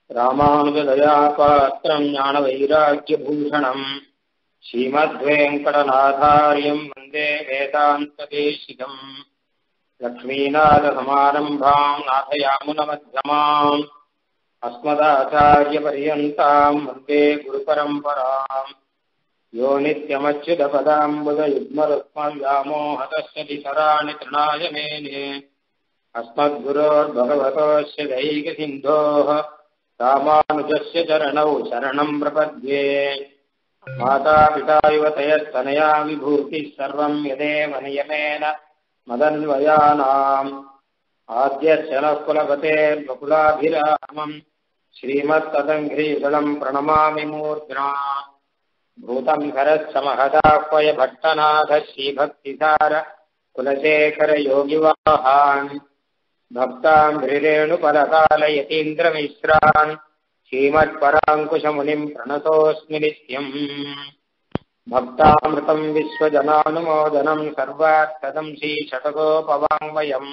ராமானுஜதயாபாத்திரம் ஞானவைராக்கியபூஷணம் ஸ்ரீமத்வேங்கடநாதாரியம் வந்தே வேதாந்ததேசிகம் லக்ஷ்மீநாதசமாரம்பாம் நாथयामुनमध्यमाम् अस्मदाचार्यपर्यन्ताम् वन्दे गुरुपरम्पराम् यो नित्यमच्युतपदाम्बुजयुग्मरुक्मव्यामोहतस्य दिसराणि तृणाय मेने अस्मद्गुरोर्भगवतोऽस्य दैकसिन्धोः रामानुजस्य चरणौ शरणम् प्रपद्ये मातापिता युवतयस्तनया विभूतिः सर्वम् यदेव नियमेन मदन्वयानाम् आद्यस्य नः कुलपतेर्वकुलाभिरामम् श्रीमत्तदङ्घ्रीफलम् प्रणमामि मूर्ध्ना भूतम् करस्य महदाह्वय भट्टनाथ श्रीभक्तिसार कुलशेखरयोगिवाहान् भक्ताम् हृरेणुपरकालयतीन्द्रमिश्रान् श्रीमत्पराङ्कुशमुनिम् प्रणतोऽस्मि नित्यम् भक्तामृतम् विश्वजनानुमोदनम् सर्वार्थदम् श्रीषटकोपवाङ्मयम्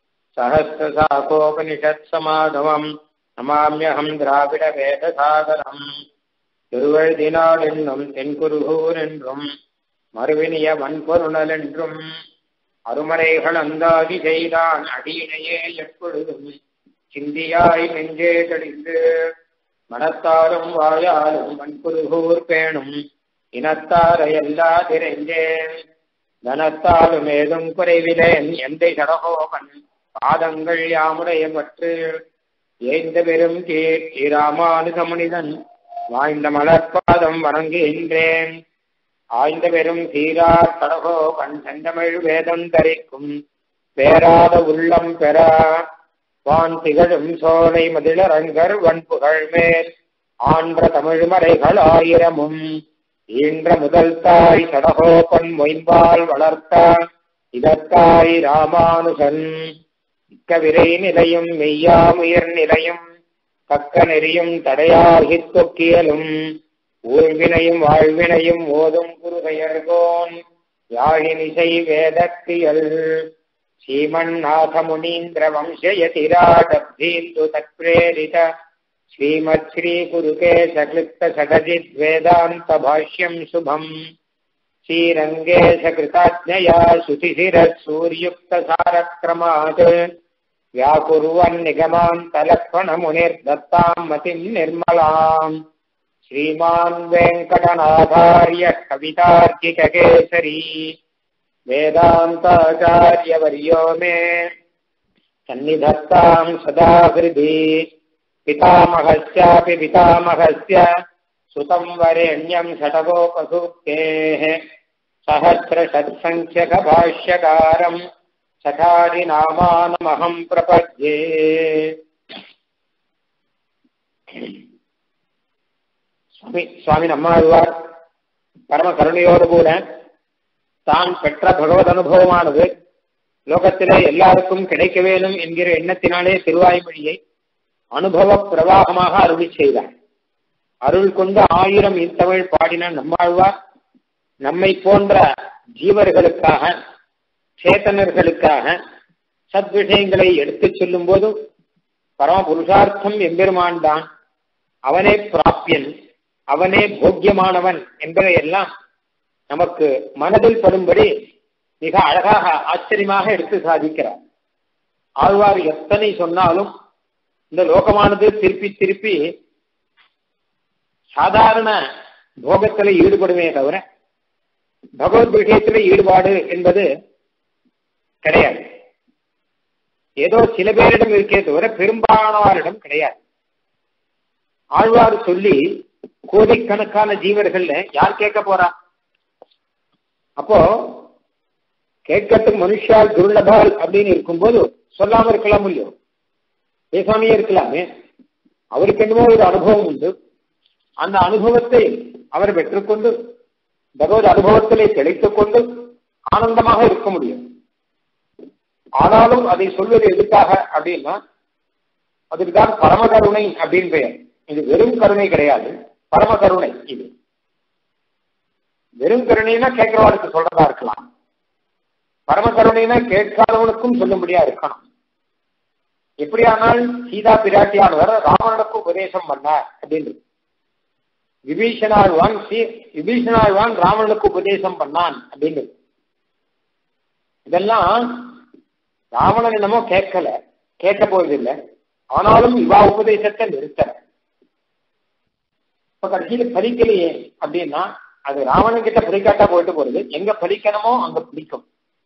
सहस्रशाकोपनिषत्समागमम् நமாமியகம் திராவிட வேதசாகரம் திருவழுதினால் என்னும் தென்குருகூர் என்றும் மறுவினிய வன்பொருணல் என்றும் அருமறைகள் அந்தாதி செய்தான் அடியினையே எப்பொழுதும் சிந்தியாய் நெஞ்சே கடிந்து மனத்தாலும் வாயாலும் வன்புருகூர் பேணும் இனத்தார எல்லா திரைந்தேன் தனத்தாலும் ஏதும் குறைவிலேன் எந்த சடகோபன் பாதங்கள் யாமுடைய பற்று ஏந்த பெரும் கீர்த்தி ராமானுகமனிதன் வாய்ந்த மலர்பாதம் வணங்குகின்றேன் ஆய்ந்த பெரும் சீரார் கடகோ கண் செந்தமிழ் வேதம் தரிக்கும் பேராத உள்ளம் பெற வான் திகழும் சோலை மதிலரங்கர் வன்புகழ் மேல் ஆன்ற தமிழ் மறைகள் ஆயிரமும் ஈன்ற முதல் தாய் சடகோபன் மொயம்பால் வளர்த்த இதற்காய் ராமானுசன் மிக்க விரை நிலையும் மெய்யாமுயர் நிலையும் கக்க நெறியும் தடையாகித் தொக்கியலும் ஊழ்வினையும் வாழ்வினையும் ஓதும் குருகையர்கோன் யாழினிசை வேதத்தியல் ஸ்ரீமன்னாத முனீந்திர வம்சயதிராடப்தீந்து தத்பிரேரித ஸ்ரீமத் ஸ்ரீ குருகேச கிளிப்த சகஜித் வேதாந்த பாஷ்யம் சுபம் श्रीरङ्गेश कृताज्ञया शुचिशिरः सूर्युक्तसारक्रमात् व्याकुर्वन्निगमान्तलक्ष्मणमुनिर्दत्ताम् मतिम् निर्मलाम् श्रीमान् वेङ्कटनाथार्य कवितार्किककेसरी वेदान्ताचार्यवर्यो मे सन्निधत्ताम् सदा हृदि पितामहस्यापि पितामहस्य सुतम् वरेण्यम् षटगोपसूक्तेः सहस्रषट्सङ्ख्यकभाष्यकारम् सठादिनामानमहम् प्रपद्ये சுவாமி சுவாமி நம்மாழ்வார் பரம கருணையோடு கூட தான் பெற்ற பகவத் அனுபவமானது லோகத்திலே எல்லாருக்கும் கிடைக்க வேணும் என்கிற எண்ணத்தினாலே திருவாய்மொழியை அனுபவ பிரவாகமாக அருளி செய்தார் அருள் கொண்டு ஆயிரம் இத்தமிழ் பாடின நம்மாழ்வார் நம்மை போன்ற ஜீவர்களுக்காக சேத்தனர்களுக்காக சத்விஷயங்களை எடுத்துச் சொல்லும் போது பரம புருஷார்த்தம் எம்பெருமான் தான் அவனே பிராப்பியன் அவனே போக்கியமானவன் என்பதையெல்லாம் நமக்கு மனதில் படும்படி மிக அழகாக ஆச்சரியமாக எடுத்து சாதிக்கிறார் ஆழ்வார் எத்தனை சொன்னாலும் இந்த லோகமானது திருப்பி திருப்பி சாதாரண போகத்தில் ஈடுபடுமே தவிர பகவத் விஷயத்தில் ஈடுபாடு என்பது கிடையாது ஏதோ சில பேரிடம் இருக்கே தவிர பெரும்பாலானவரிடம் கிடையாது ஆழ்வார் சொல்லி கோடிக்கணக்கான ஜீவர்கள்ல யார் கேட்க போறா அப்போ கேட்கறதுக்கு மனுஷால் துர்லபால் அப்படின்னு இருக்கும்போது சொல்லாம இருக்கலாம் இல்லையோ பேசாமையே இருக்கலாமே அவருக்கு என்னமோ ஒரு அனுபவம் உண்டு அந்த அனுபவத்தை அவர் பெற்றுக்கொண்டு பகவத் அனுபவத்திலே தெளித்துக் கொண்டு ஆனந்தமாக இருக்க முடியும் ஆனாலும் அதை சொல்வது எதுக்காக அப்படின்னா அதுக்குதான் பரமகருணை அப்படின்னு பெயர் இது வெறும் கருணை கிடையாது பரம கருணை இது வெறும் கருணைனா கேட்கிறவனுக்கு சொல்றதா இருக்கலாம் பரம கருணைனா கேட்காதவனுக்கும் சொல்லும்படியா இருக்கணும் எப்படியானால் சீதா பிராட்டியானவர் ராவணனுக்கு உபதேசம் பண்ணார் அப்படின்னு விபீஷணாழ்வான் விபீஷணாழ்வான் ராவணனுக்கு உபதேசம் பண்ணான் அப்படின்னு இதெல்லாம் ராவணன் என்னமோ கேட்கல கேட்க போவதில்லை ஆனாலும் இவா உபதேசத்தை நிறுத்தல இப்ப கடைசியில் பலிக்கலையே அப்படின்னா அது ராவணன் கிட்ட பலிக்காட்டா போயிட்டு போறது எங்க பலிக்கணுமோ அங்க பிடிக்கும்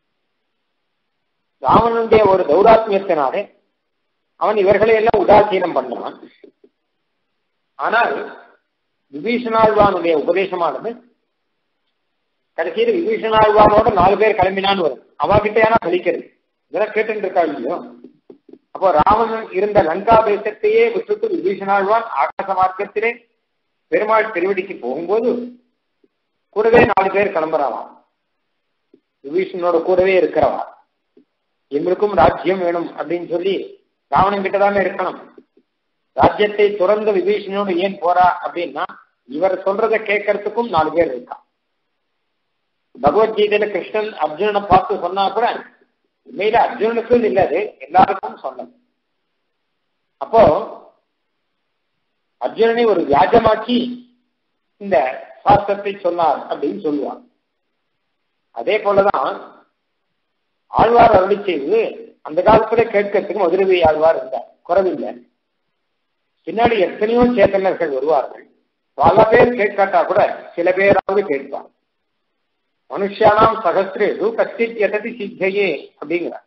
ராவணனுடைய ஒரு தௌராத்மியத்தினாலே அவன் இவர்களை எல்லாம் உதாசீனம் பண்ணான் ஆனால் விபீஷணாழ்வானுடைய உபதேசமானது கடைசியில் விபீஷணாழ்வானோட நாலு பேர் கிளம்பினான்னு வரும் அவ கிட்ட ஏன்னா பலிக்கிறது இதெல்லாம் கேட்டு இருக்கா இல்லையோ அப்போ ராவணன் இருந்த லங்கா தேசத்தையே விட்டுட்டு விபீஷணாழ்வான் ஆகாச மார்க்கத்திலே பெருமாள் திருவடிக்கு போகும்போது கூடவே நாலு பேர் கிளம்புறாவாம் விபீஷணனோட கூடவே இருக்கிறவா எங்களுக்கும் ராஜ்யம் வேணும் அப்படின்னு சொல்லி ராவணன் கிட்டதானே இருக்கணும் ராஜ்யத்தை துறந்த விபீஷணனோடு ஏன் போறா அப்படின்னா இவர் சொல்றதை கேட்கறதுக்கும் நாலு பேர் இருக்கான் பகவத்கீதையில கிருஷ்ணன் அர்ஜுனனை பார்த்து சொன்னா கூட உண்மையில அர்ஜுனனுக்கு இல்ல அது எல்லாருக்கும் சொன்னது அப்போ அர்ஜுனனை ஒரு வியாஜமாக்கி இந்த சாஸ்திரத்தை சொன்னார் அப்படின்னு சொல்லுவான் அதே போலதான் ஆழ்வார் அருளி செய்து அந்த காலத்துல கேட்கறதுக்கு மதுரவி ஆழ்வார் இருந்தார் குறவில்லை பின்னாடி எத்தனையோ சேத்தனர்கள் வருவார்கள் பல பேர் கேட்காட்டா கூட சில பேராவது கேட்பார் மனுஷானாம் சகஸ்திரேது கச்சித் எததி சித்தையே அப்படிங்கிறார்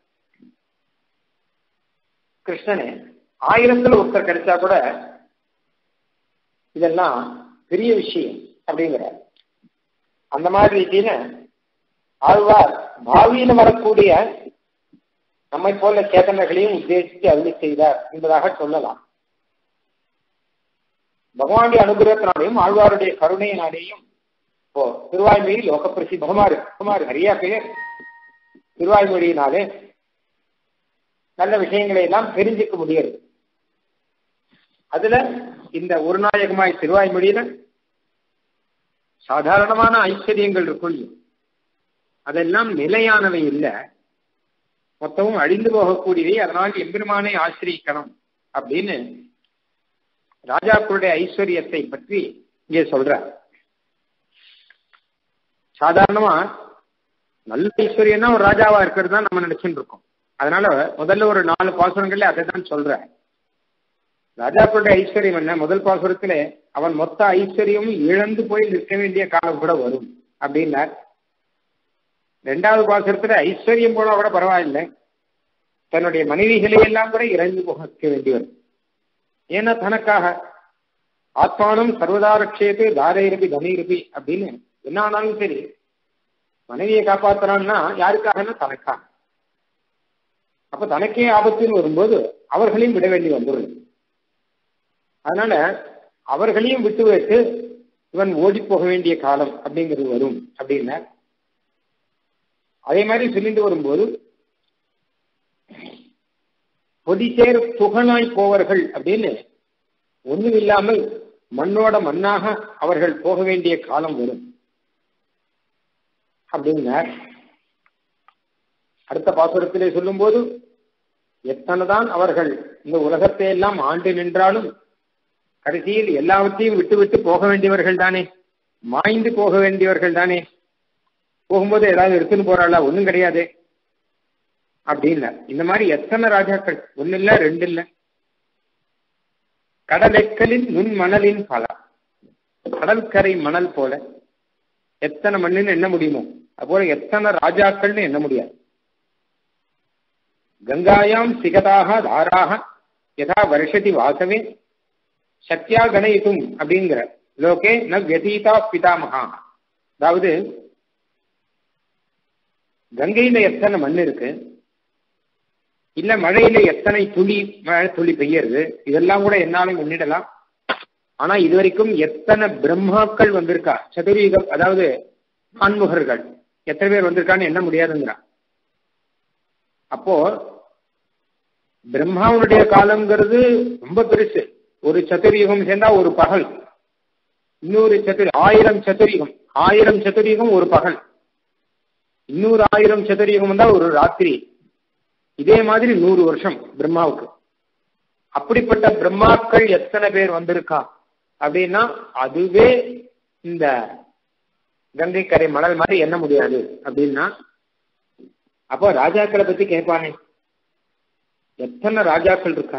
கிருஷ்ணனே ஆயிரத்துல ஒருத்தர் கிடைச்சா கூட இதெல்லாம் பெரிய விஷயம் அப்படிங்கிறார் அந்த மாதிரி ரீதியில ஆழ்வார் பாவியில வரக்கூடிய நம்மை போல சேதனைகளையும் உத்தேசித்து அருளி செய்தார் என்பதாக சொல்லலாம் பகவானுடைய அனுகிரகத்தினாலேயும் ஆழ்வாருடைய கருணையினாலேயும் இப்போ திருவாய்மொழி லோக பிரசித்தமா இருக்கு சுமார் நிறைய பேர் திருவாய்மொழியினாலே நல்ல விஷயங்களை எல்லாம் தெரிஞ்சுக்க முடியாது அதுல இந்த ஒரு நாயகமாய் திருவாய்மொழியில சாதாரணமான ஐஸ்வர்யங்கள் இருக்கும் அதெல்லாம் நிலையானவை இல்லை மொத்தமும் அழிந்து போகக்கூடியவை அதனால் எம்பெருமானை ஆசிரியக்கணும் அப்படின்னு ராஜாக்களுடைய ஐஸ்வர்யத்தை பற்றி இங்கே சொல்ற சாதாரணமா நல்ல ஐஸ்வர்யம்னா ஒரு ராஜாவா இருக்கிறது தான் நம்ம நினைச்சுட்டு இருக்கோம் அதனால முதல்ல ஒரு நாலு பாசுரங்கள்ல அதை தான் சொல்றேன் ராஜாக்களுடைய ஐஸ்வர்யம் என்ன முதல் பாசுரத்துல அவன் மொத்த ஐஸ்வர்யமும் இழந்து போய் நிற்க வேண்டிய காலம் கூட வரும் அப்படின்னார் ரெண்டாவது பாசுரத்துல ஐஸ்வர்யம் போனா கூட பரவாயில்லை தன்னுடைய மனைவிகளை எல்லாம் கூட இறந்து போக வேண்டி வரும் ஏன்னா தனக்காக ஆத்மானம் சர்வதாரட்சேத்து தாரைரபி தனிரபி அப்படின்னு என்ன ஆனாலும் சரி மனைவியை காப்பாத்துறான்னா யாருக்காகன்னா தனக்காக அப்ப தனக்கே ஆபத்துன்னு வரும்போது அவர்களையும் விட வேண்டி வந்துடும் அதனால அவர்களையும் விட்டு விட்டு இவன் ஓடி போக வேண்டிய காலம் அப்படிங்கிறது வரும் அப்படின்னா அதே மாதிரி சொல்லிட்டு வரும்போது பொதிசேர் புகழாய் போவர்கள் அப்படின்னு ஒண்ணும் இல்லாமல் மண்ணோட மண்ணாக அவர்கள் போக வேண்டிய காலம் வரும் அப்படின்னார் அடுத்த பாசுரத்திலே சொல்லும்போது எத்தனைதான் அவர்கள் இந்த உலகத்தை எல்லாம் ஆண்டு நின்றாலும் கடைசியில் எல்லாவற்றையும் விட்டு விட்டு போக வேண்டியவர்கள் தானே மாய்ந்து போக வேண்டியவர்கள் தானே போகும்போது ஏதாவது எடுத்துன்னு போறாளா ஒன்றும் கிடையாது அப்படின்னா இந்த மாதிரி எத்தனை ராஜாக்கள் ஒன்னு இல்ல ரெண்டு இல்ல கடலெக்கலின் நுண் மணலின் பல கடற்கரை மணல் போல எத்தனை மண்ணுன்னு எண்ண முடியுமோ அதுபோல எத்தனை ராஜாக்கள்னு எண்ண முடியாது கங்காயாம் சிகதாக தாராக யதா வருஷதி வாசவே சத்யா கணயித்தும் அப்படிங்கிற லோகே ந வியதீதா பிதாமகா அதாவது கங்கையில எத்தனை மண் இருக்கு இல்ல மழையில எத்தனை துளி மழை துளி பெய்யறது இதெல்லாம் கூட என்னாலும் முன்னிடலாம் ஆனா இது வரைக்கும் எத்தனை பிரம்மாக்கள் வந்திருக்கா சதுரீகம் அதாவது ஆண்முகர்கள் எத்தனை பேர் வந்திருக்கான்னு எண்ண முடியாதுங்கிறான் அப்போ பிரம்மாவுடைய காலம்ங்கிறது ரொம்ப பெருசு ஒரு சதுர்யுகம் சேர்ந்தா ஒரு பகல் இன்னொரு சதுர் ஆயிரம் சதுர்யுகம் ஆயிரம் சதுர்யுகம் ஒரு பகல் இன்னொரு ஆயிரம் சதுர்யுகம் வந்தா ஒரு ராத்திரி இதே மாதிரி நூறு வருஷம் பிரம்மாவுக்கு அப்படிப்பட்ட பிரம்மாக்கள் எத்தனை பேர் வந்திருக்கா அப்படின்னா அதுவே இந்த கங்கை கரை மணல் மாதிரி எண்ண முடியாது அப்படின்னா அப்போ ராஜாக்களை பத்தி கேட்பானே எத்தனை ராஜாக்கள் இருக்கா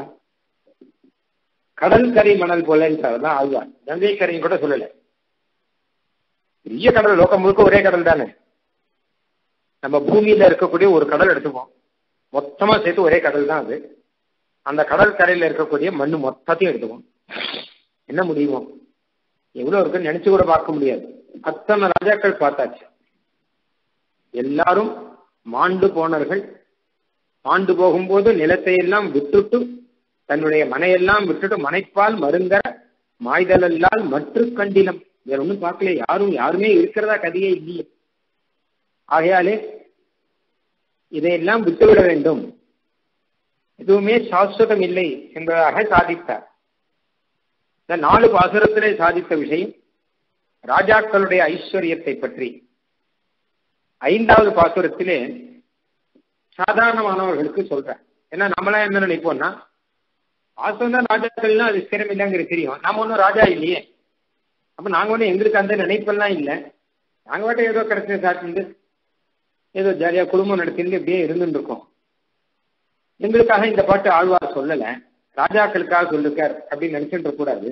கடல் கரை மணல் போலன்றதான் ஆழ்வார் கங்கை கரையும் கூட சொல்லல பெரிய கடல் லோகம் முழுக்க ஒரே கடல் தானே நம்ம பூமியில இருக்கக்கூடிய ஒரு கடல் எடுத்துப்போம் மொத்தமா சேர்த்து ஒரே கடல் தான் அது அந்த கடல் கரையில இருக்கக்கூடிய மண்ணு மொத்தத்தையும் எடுத்துப்போம் என்ன முடியுமோ எவ்வளவு இருக்குன்னு நினைச்சு கூட பார்க்க முடியாது அத்தனை ராஜாக்கள் பார்த்தாச்சு எல்லாரும் மாண்டு போனவர்கள் மாண்டு போகும்போது நிலத்தை எல்லாம் விட்டுட்டு தன்னுடைய மனையெல்லாம் விட்டுட்டு மனைப்பால் மருங்க மாய்தலல்லால் மற்ற கண்டிலம் வேற ஒன்றும் பார்க்கல யாரும் யாருமே இருக்கிறதா கதையே இல்லையே ஆகையாலே இதையெல்லாம் விட்டுவிட வேண்டும் எதுவுமே சாஸ்வதம் இல்லை என்பதாக சாதித்தார் இந்த நாலு பாசுரத்திலே சாதித்த விஷயம் ராஜாக்களுடைய ஐஸ்வர்யத்தை பற்றி ஐந்தாவது பாசுரத்திலே சாதாரணமானவர்களுக்கு சொல்றேன் ஏன்னா நம்மளாம் என்ன நினைப்போம்னா பாசுரம் தான் ராஜாக்கள்னா அது ஸ்திரம் இல்லைங்கிறது தெரியும் நாம ஒன்றும் ராஜா இல்லையே அப்ப நாங்க ஒன்றும் எங்களுக்கு அந்த நினைப்பெல்லாம் இல்லை நாங்க வாட்ட ஏதோ கிடைச்ச சாப்பிட்டு ஏதோ ஜாலியா குடும்பம் நடத்திட்டு இப்படியே இருந்துட்டு இருக்கோம் எங்களுக்காக இந்த பாட்டு ஆழ்வார் சொல்லல ராஜாக்களுக்காக சொல்லிருக்கார் அப்படின்னு நினைச்சுட்டு கூடாது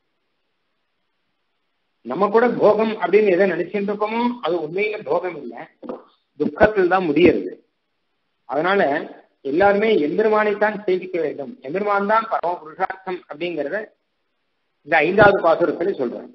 நம்ம கூட போகம் அப்படின்னு எதை நினைச்சுட்டு இருக்கோமோ அது உண்மையில போகம் இல்லை துக்கத்தில் தான் முடியறது அதனால எல்லாருமே எம்பெருமானைத்தான் சேவிக்க வேண்டும் எம்பெருமான் தான் பரம புருஷார்த்தம் அப்படிங்கிறத இந்த ஐந்தாவது பாசுரத்துல சொல்றேன்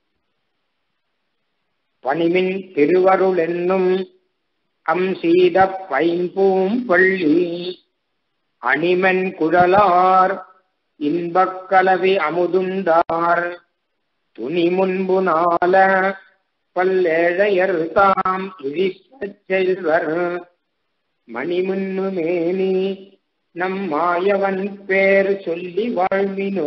பணிமின் திருவருள் என்னும் அம் சீத பைம்பூம் பள்ளி அணிமன் குழலார் இன்பக் கலவி அமுதுண்டார் துணி முன்பு நாள பல்லேழையர் தாம் இழிப்பச் செல்வர் மணிமுன்னு மேனி நம் மாயவன் பேர் சொல்லி வாழ்வினோ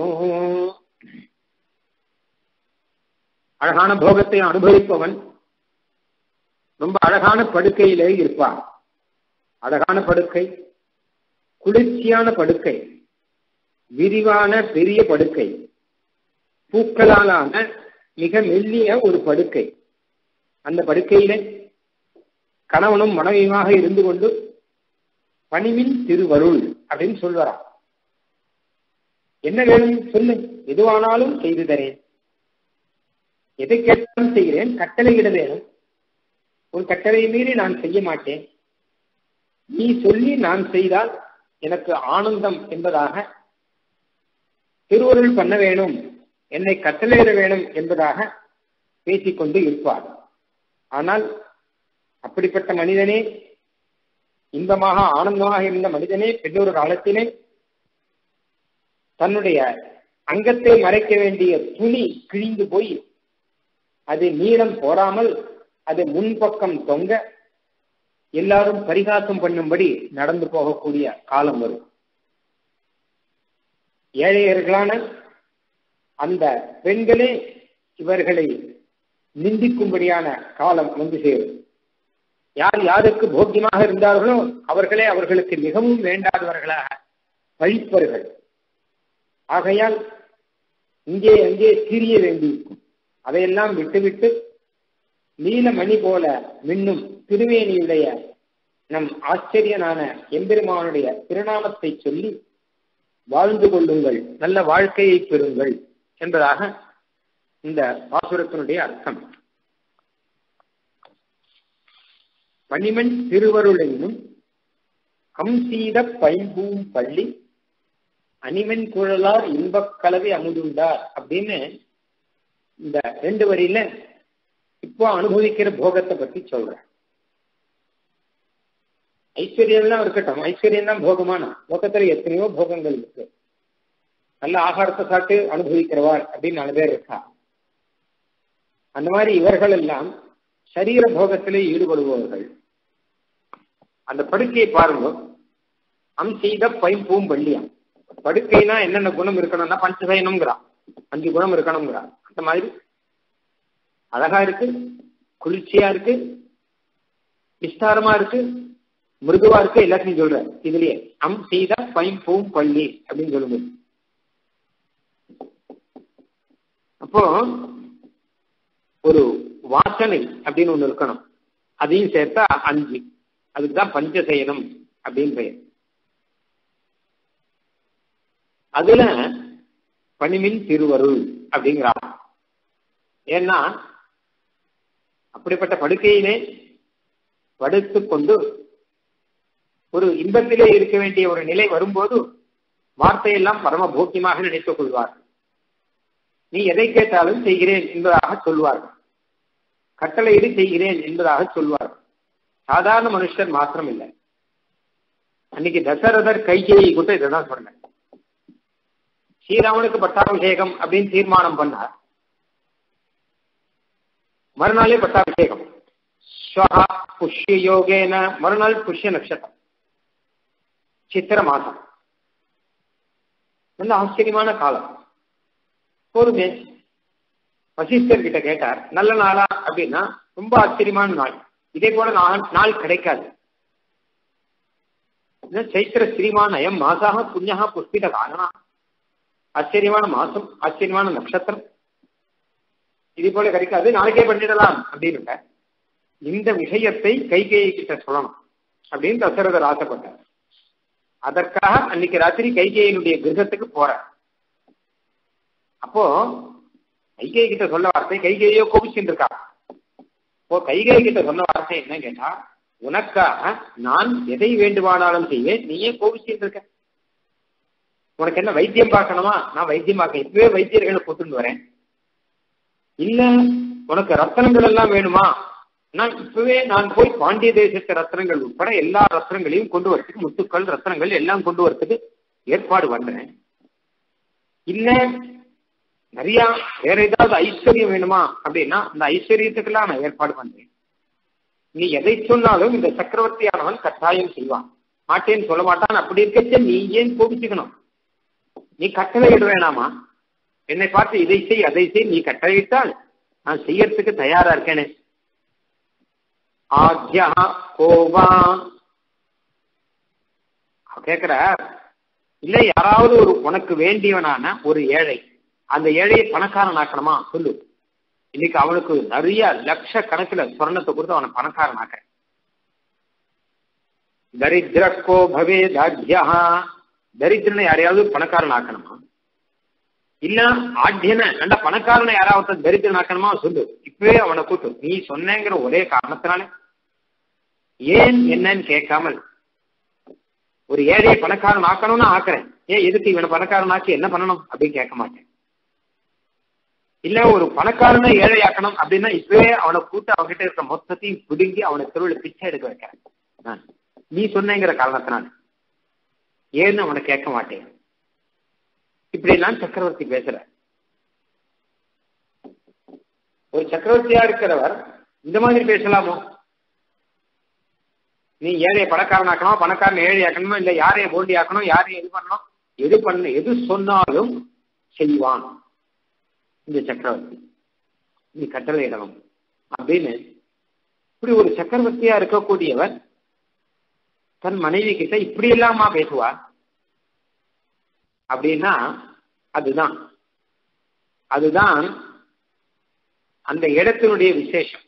அழகான போகத்தை அனுபவிப்பவன் ரொம்ப அழகான படுக்கையிலே இருப்பான் அழகான படுக்கை குளிர்ச்சியான படுக்கை விரிவான பெரிய படுக்கை பூக்களாலான மிக மெல்லிய ஒரு படுக்கை அந்த படுக்கையில கணவனும் மனைவியுமாக இருந்து கொண்டு பணிவின் திருவருள் அப்படின்னு சொல்வாராம் என்ன வேணும் சொல்லு எதுவானாலும் செய்து தரேன் எதை கேட்டாலும் செய்கிறேன் கட்டளையிட வேணும் உன் கட்டளையை மீறி நான் செய்ய மாட்டேன் நீ சொல்லி நான் செய்தால் எனக்கு ஆனந்தம் என்பதாக திருவருள் பண்ண வேணும் என்னை கட்டளையிட வேணும் என்பதாக பேசிக்கொண்டு இருப்பார் ஆனால் அப்படிப்பட்ட மனிதனே இன்பமாக ஆனந்தமாக இருந்த மனிதனே பெண்ணொரு காலத்திலே தன்னுடைய அங்கத்தை மறைக்க வேண்டிய துணி கிழிந்து போய் அது நீளம் போராமல் அது முன்பக்கம் தொங்க எல்லாரும் பரிகாசம் பண்ணும்படி நடந்து போகக்கூடிய காலம் வரும் ஏழையர்களான அந்த பெண்களே இவர்களை நிந்திக்கும்படியான காலம் வந்து சேரும் யார் யாருக்கு போக்கியமாக இருந்தார்களோ அவர்களே அவர்களுக்கு மிகவும் வேண்டாதவர்களாக பழிப்பவர்கள் ஆகையால் இங்கே அங்கே திரிய வேண்டியிருக்கும் அதையெல்லாம் விட்டுவிட்டு நீலமணி போல மின்னும் திருவேணியுடைய நம் ஆச்சரியனான எம்பெருமானுடைய திருநாமத்தை சொல்லி வாழ்ந்து கொள்ளுங்கள் நல்ல வாழ்க்கையை பெறுங்கள் என்பதாக இந்த பாசுரத்தினுடைய அர்த்தம் பனிமன் திருவருள் என்னும் கம்சீத பைம்பூம் பள்ளி அனிமன் குழலார் இன்பக் கலவை அமுதுண்டார் அப்படின்னு இந்த ரெண்டு வரியில இப்போ அனுபவிக்கிற போகத்தை பத்தி சொல்றேன் ஐஸ்வர்யம்லாம் இருக்கட்டும் ஐஸ்வர்யம் தான் போகமான லோகத்துல எத்தனையோ போகங்கள் இருக்கு நல்ல ஆகாரத்தை சாப்பிட்டு அனுபவிக்கிறவார் அப்படின்னு நாலு பேர் இருக்கா அந்த மாதிரி இவர்கள் எல்லாம் சரீர போகத்திலே ஈடுபடுபவர்கள் அந்த படுக்கையை பாருங்க அம் செய்த பைம்பூம் பள்ளியாம் படுக்கைனா என்னென்ன குணம் இருக்கணும்னா பஞ்சசயனம்ங்கிறான் அஞ்சு குணம் இருக்கணுங்கிறான் அந்த மாதிரி அழகா இருக்கு குளிர்ச்சியா இருக்கு விஸ்தாரமா இருக்கு மிருதுவா இருக்கு எல்லாத்தையும் சொல்ற இதுலயே அம் செய்த பைம்பூம் பள்ளி அப்படின்னு சொல்லுங்க இப்போ ஒரு வாசனை அப்படின்னு ஒண்ணு இருக்கணும் அதையும் சேர்த்தா அஞ்சு அதுக்குதான் பஞ்சசயனம் அப்படின்னு பெயர் அதுல பணிமின் திருவருள் அப்படிங்கிறாங்க ஏன்னா அப்படிப்பட்ட படுக்கையிலே படுத்துக் கொண்டு ஒரு இன்பத்திலே இருக்க வேண்டிய ஒரு நிலை வரும்போது வார்த்தையெல்லாம் பரம போக்கியமாக நினைத்துக் கொள்வார்கள் நீ எதை கேட்டாலும் செய்கிறேன் என்பதாக சொல்வார்கள் கட்டளையிடு செய்கிறேன் என்பதாக சொல்வார்கள் சாதாரண மனுஷர் மாத்திரம் இல்லை அன்னைக்கு தசரதர் கைகேயை கூட இதைதான் சொன்னேன் ஸ்ரீராமனுக்கு பட்டாபிஷேகம் அப்படின்னு தீர்மானம் பண்ணார் மறுநாளே பட்டாபிஷேகம் ஸ்வஹா புஷ்ய யோகேன மறுநாள் புஷ்ய நட்சத்திரம் சித்திர மாசம் நல்ல ஆச்சரியமான காலம் போதுமே வசிஷ்டர் கிட்ட கேட்டார் நல்ல நாளா அப்படின்னா ரொம்ப ஆச்சரியமான நாள் இதே போல நாள் கிடைக்காது சைத்திர ஸ்ரீமான் அயம் மாசாக புண்ணியா புஷ்பித காரணா ஆச்சரியமான மாசம் ஆச்சரியமான நட்சத்திரம் இது போல கிடைக்காது நாளைக்கே பண்ணிடலாம் அப்படின்னு இந்த விஷயத்தை கைகேயி கிட்ட சொல்லணும் அப்படின்னு தசரதர் ஆசைப்பட்டார் அதற்காக அன்னைக்கு ராத்திரி கைகேயினுடைய கிரகத்துக்கு போற அப்போ கைகேயி கிட்ட சொல்ல வார்த்தை கைகேயோ கோபிச்சுட்டு இருக்கா இப்போ கைகேயி கிட்ட சொன்ன வார்த்தை என்ன கேட்டா உனக்காக நான் எதை வேண்டுமானாலும் செய்வேன் நீயே கோபிச்சுட்டு இருக்க உனக்கு என்ன வைத்தியம் பார்க்கணுமா நான் வைத்தியம் பார்க்க இப்பவே வைத்தியர்களை கூட்டுன்னு வரேன் இல்ல உனக்கு ரத்தனங்கள் எல்லாம் வேணுமா நான் இப்பவே நான் போய் பாண்டிய தேசத்து ரத்னங்கள் உட்பட எல்லா ரத்னங்களையும் கொண்டு வரத்துக்கு முத்துக்கள் ரத்னங்கள் எல்லாம் கொண்டு வரத்துக்கு ஏற்பாடு பண்றேன் இல்ல நிறைய வேற ஏதாவது ஐஸ்வர்யம் வேணுமா அப்படின்னா அந்த ஐஸ்வர்யத்துக்கெல்லாம் நான் ஏற்பாடு பண்றேன் நீ எதை சொன்னாலும் இந்த சக்கரவர்த்தியானவன் கட்டாயம் செய்வான் மாட்டேன்னு சொல்ல மாட்டான் அப்படி இருக்கச்ச நீ ஏன் கோபிச்சுக்கணும் நீ கட்டளையிட வேணாமா என்னை பார்த்து இதை செய் அதை செய் நீ கட்டளையிட்டால் நான் செய்யறதுக்கு தயாரா இருக்கேனே ஆத்யா கோவா கேக்குற இல்ல யாராவது ஒரு உனக்கு வேண்டியவனான ஒரு ஏழை அந்த ஏழையை பணக்காரன் ஆக்கணுமா சொல்லு இன்னைக்கு அவனுக்கு நிறைய லட்ச கணக்குல சொர்ணத்தை கொடுத்து அவனை பணக்காரன் ஆக்க தரித்திரக்கோ பவே தாத்யா தரித்திரனை யாரையாவது பணக்காரன் ஆக்கணுமா இல்ல ஆட்யன நல்ல பணக்காரனை யாராவது தரித்திரன் ஆக்கணுமா சொல்லு இப்பவே அவனை கூட்டு நீ சொன்னேங்கிற ஒரே காரணத்தினால ஏன் என்னன்னு கேட்காமல் ஒரு ஏழையை பணக்காரன் ஆக்கணும்னு ஆக்குறேன் ஏன் எதுக்கு இவனை பணக்காரன் ஆக்கி என்ன பண்ணணும் அப்படின்னு கேட்க மாட்டேன் இல்ல ஒரு பணக்காரனை ஏழை ஆக்கணும் அப்படின்னா இப்பவே அவனை கூட்டு அவன்கிட்ட இருக்கிற மொத்தத்தையும் பிடுங்கி அவனை தெருவில் பிச்சை எடுக்க வைக்கிறேன் நீ சொன்னேங்கிற காரணத்தினால ஏன்னு அவனை கேட்க மாட்டேன் இப்படி எல்லாம் சக்கரவர்த்தி பேசுற ஒரு சக்கரவர்த்தியா இருக்கிறவர் இந்த மாதிரி பேசலாமோ நீ ஏழையை பணக்காரன் ஆக்கணும் பணக்காரன் ஏழை ஆக்கணுமா இல்ல யாரைய போண்டி ஆக்கணும் யாரையும் எது பண்ணணும் எது பண்ண எது சொன்னாலும் செய்வான் இந்த சக்கரவர்த்தி நீ கட்டளை இடணும் அப்படின்னு இப்படி ஒரு சக்கரவர்த்தியா இருக்கக்கூடியவர் தன் மனைவி கிட்ட இப்படி இல்லாமா பேசுவார் அப்படின்னா அதுதான் அதுதான் அந்த இடத்தினுடைய விசேஷம்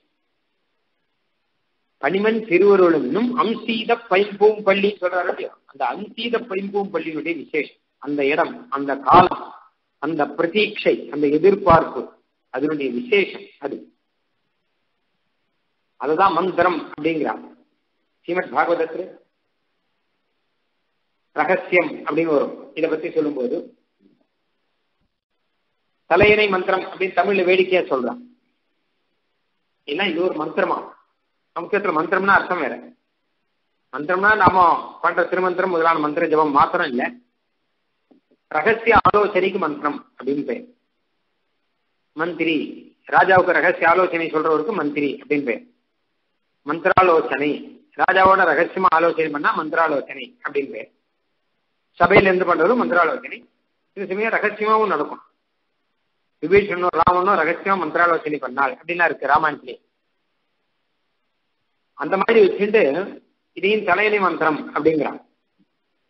பனிமன் திருவருளும் அம்சீத பைம்பூம் பள்ளி சொல்றாரு இல்லையா அந்த அம்சீத பைம்பூம் பள்ளியினுடைய விசேஷம் அந்த இடம் அந்த காலம் அந்த பிரதீட்சை அந்த எதிர்பார்ப்பு அதனுடைய விசேஷம் அது அதுதான் மந்திரம் அப்படிங்கிறார் ஸ்ரீமத் பாகவதத்துல ரகசியம் அப்படின்னு வரும் இதை பத்தி சொல்லும்போது தலையணை மந்திரம் அப்படின்னு தமிழ்ல வேடிக்கையா சொல்றான் ஏன்னா இது ஒரு மந்திரமா சமுத்திரத்துல மந்திரம்னா அர்த்தம் வேற மந்திரம்னா நாம பண்ற திருமந்திரம் முதலான மந்திர ஜபம் மாத்திரம் இல்ல ரகசிய ஆலோசனைக்கு மந்திரம் அப்படின்னு பேர் மந்திரி ராஜாவுக்கு ரகசிய ஆலோசனை சொல்றவருக்கு மந்திரி அப்படின்னு பேர் மந்திராலோசனை ராஜாவோட ரகசியமா ஆலோசனை பண்ணா மந்திராலோசனை அப்படின்னு பேர் சபையில இருந்து பண்றது மந்திராலோசனை இது சமயம் ரகசியமாவும் நடக்கும் விபீஷனும் ராமனும் ரகசியமா மந்திராலோசனை பண்ணாள் அப்படின்னா இருக்கு ராமாயணத்திலே அந்த மாதிரி வச்சுட்டு இதையும் தலையணை மந்திரம் அப்படிங்கிறான்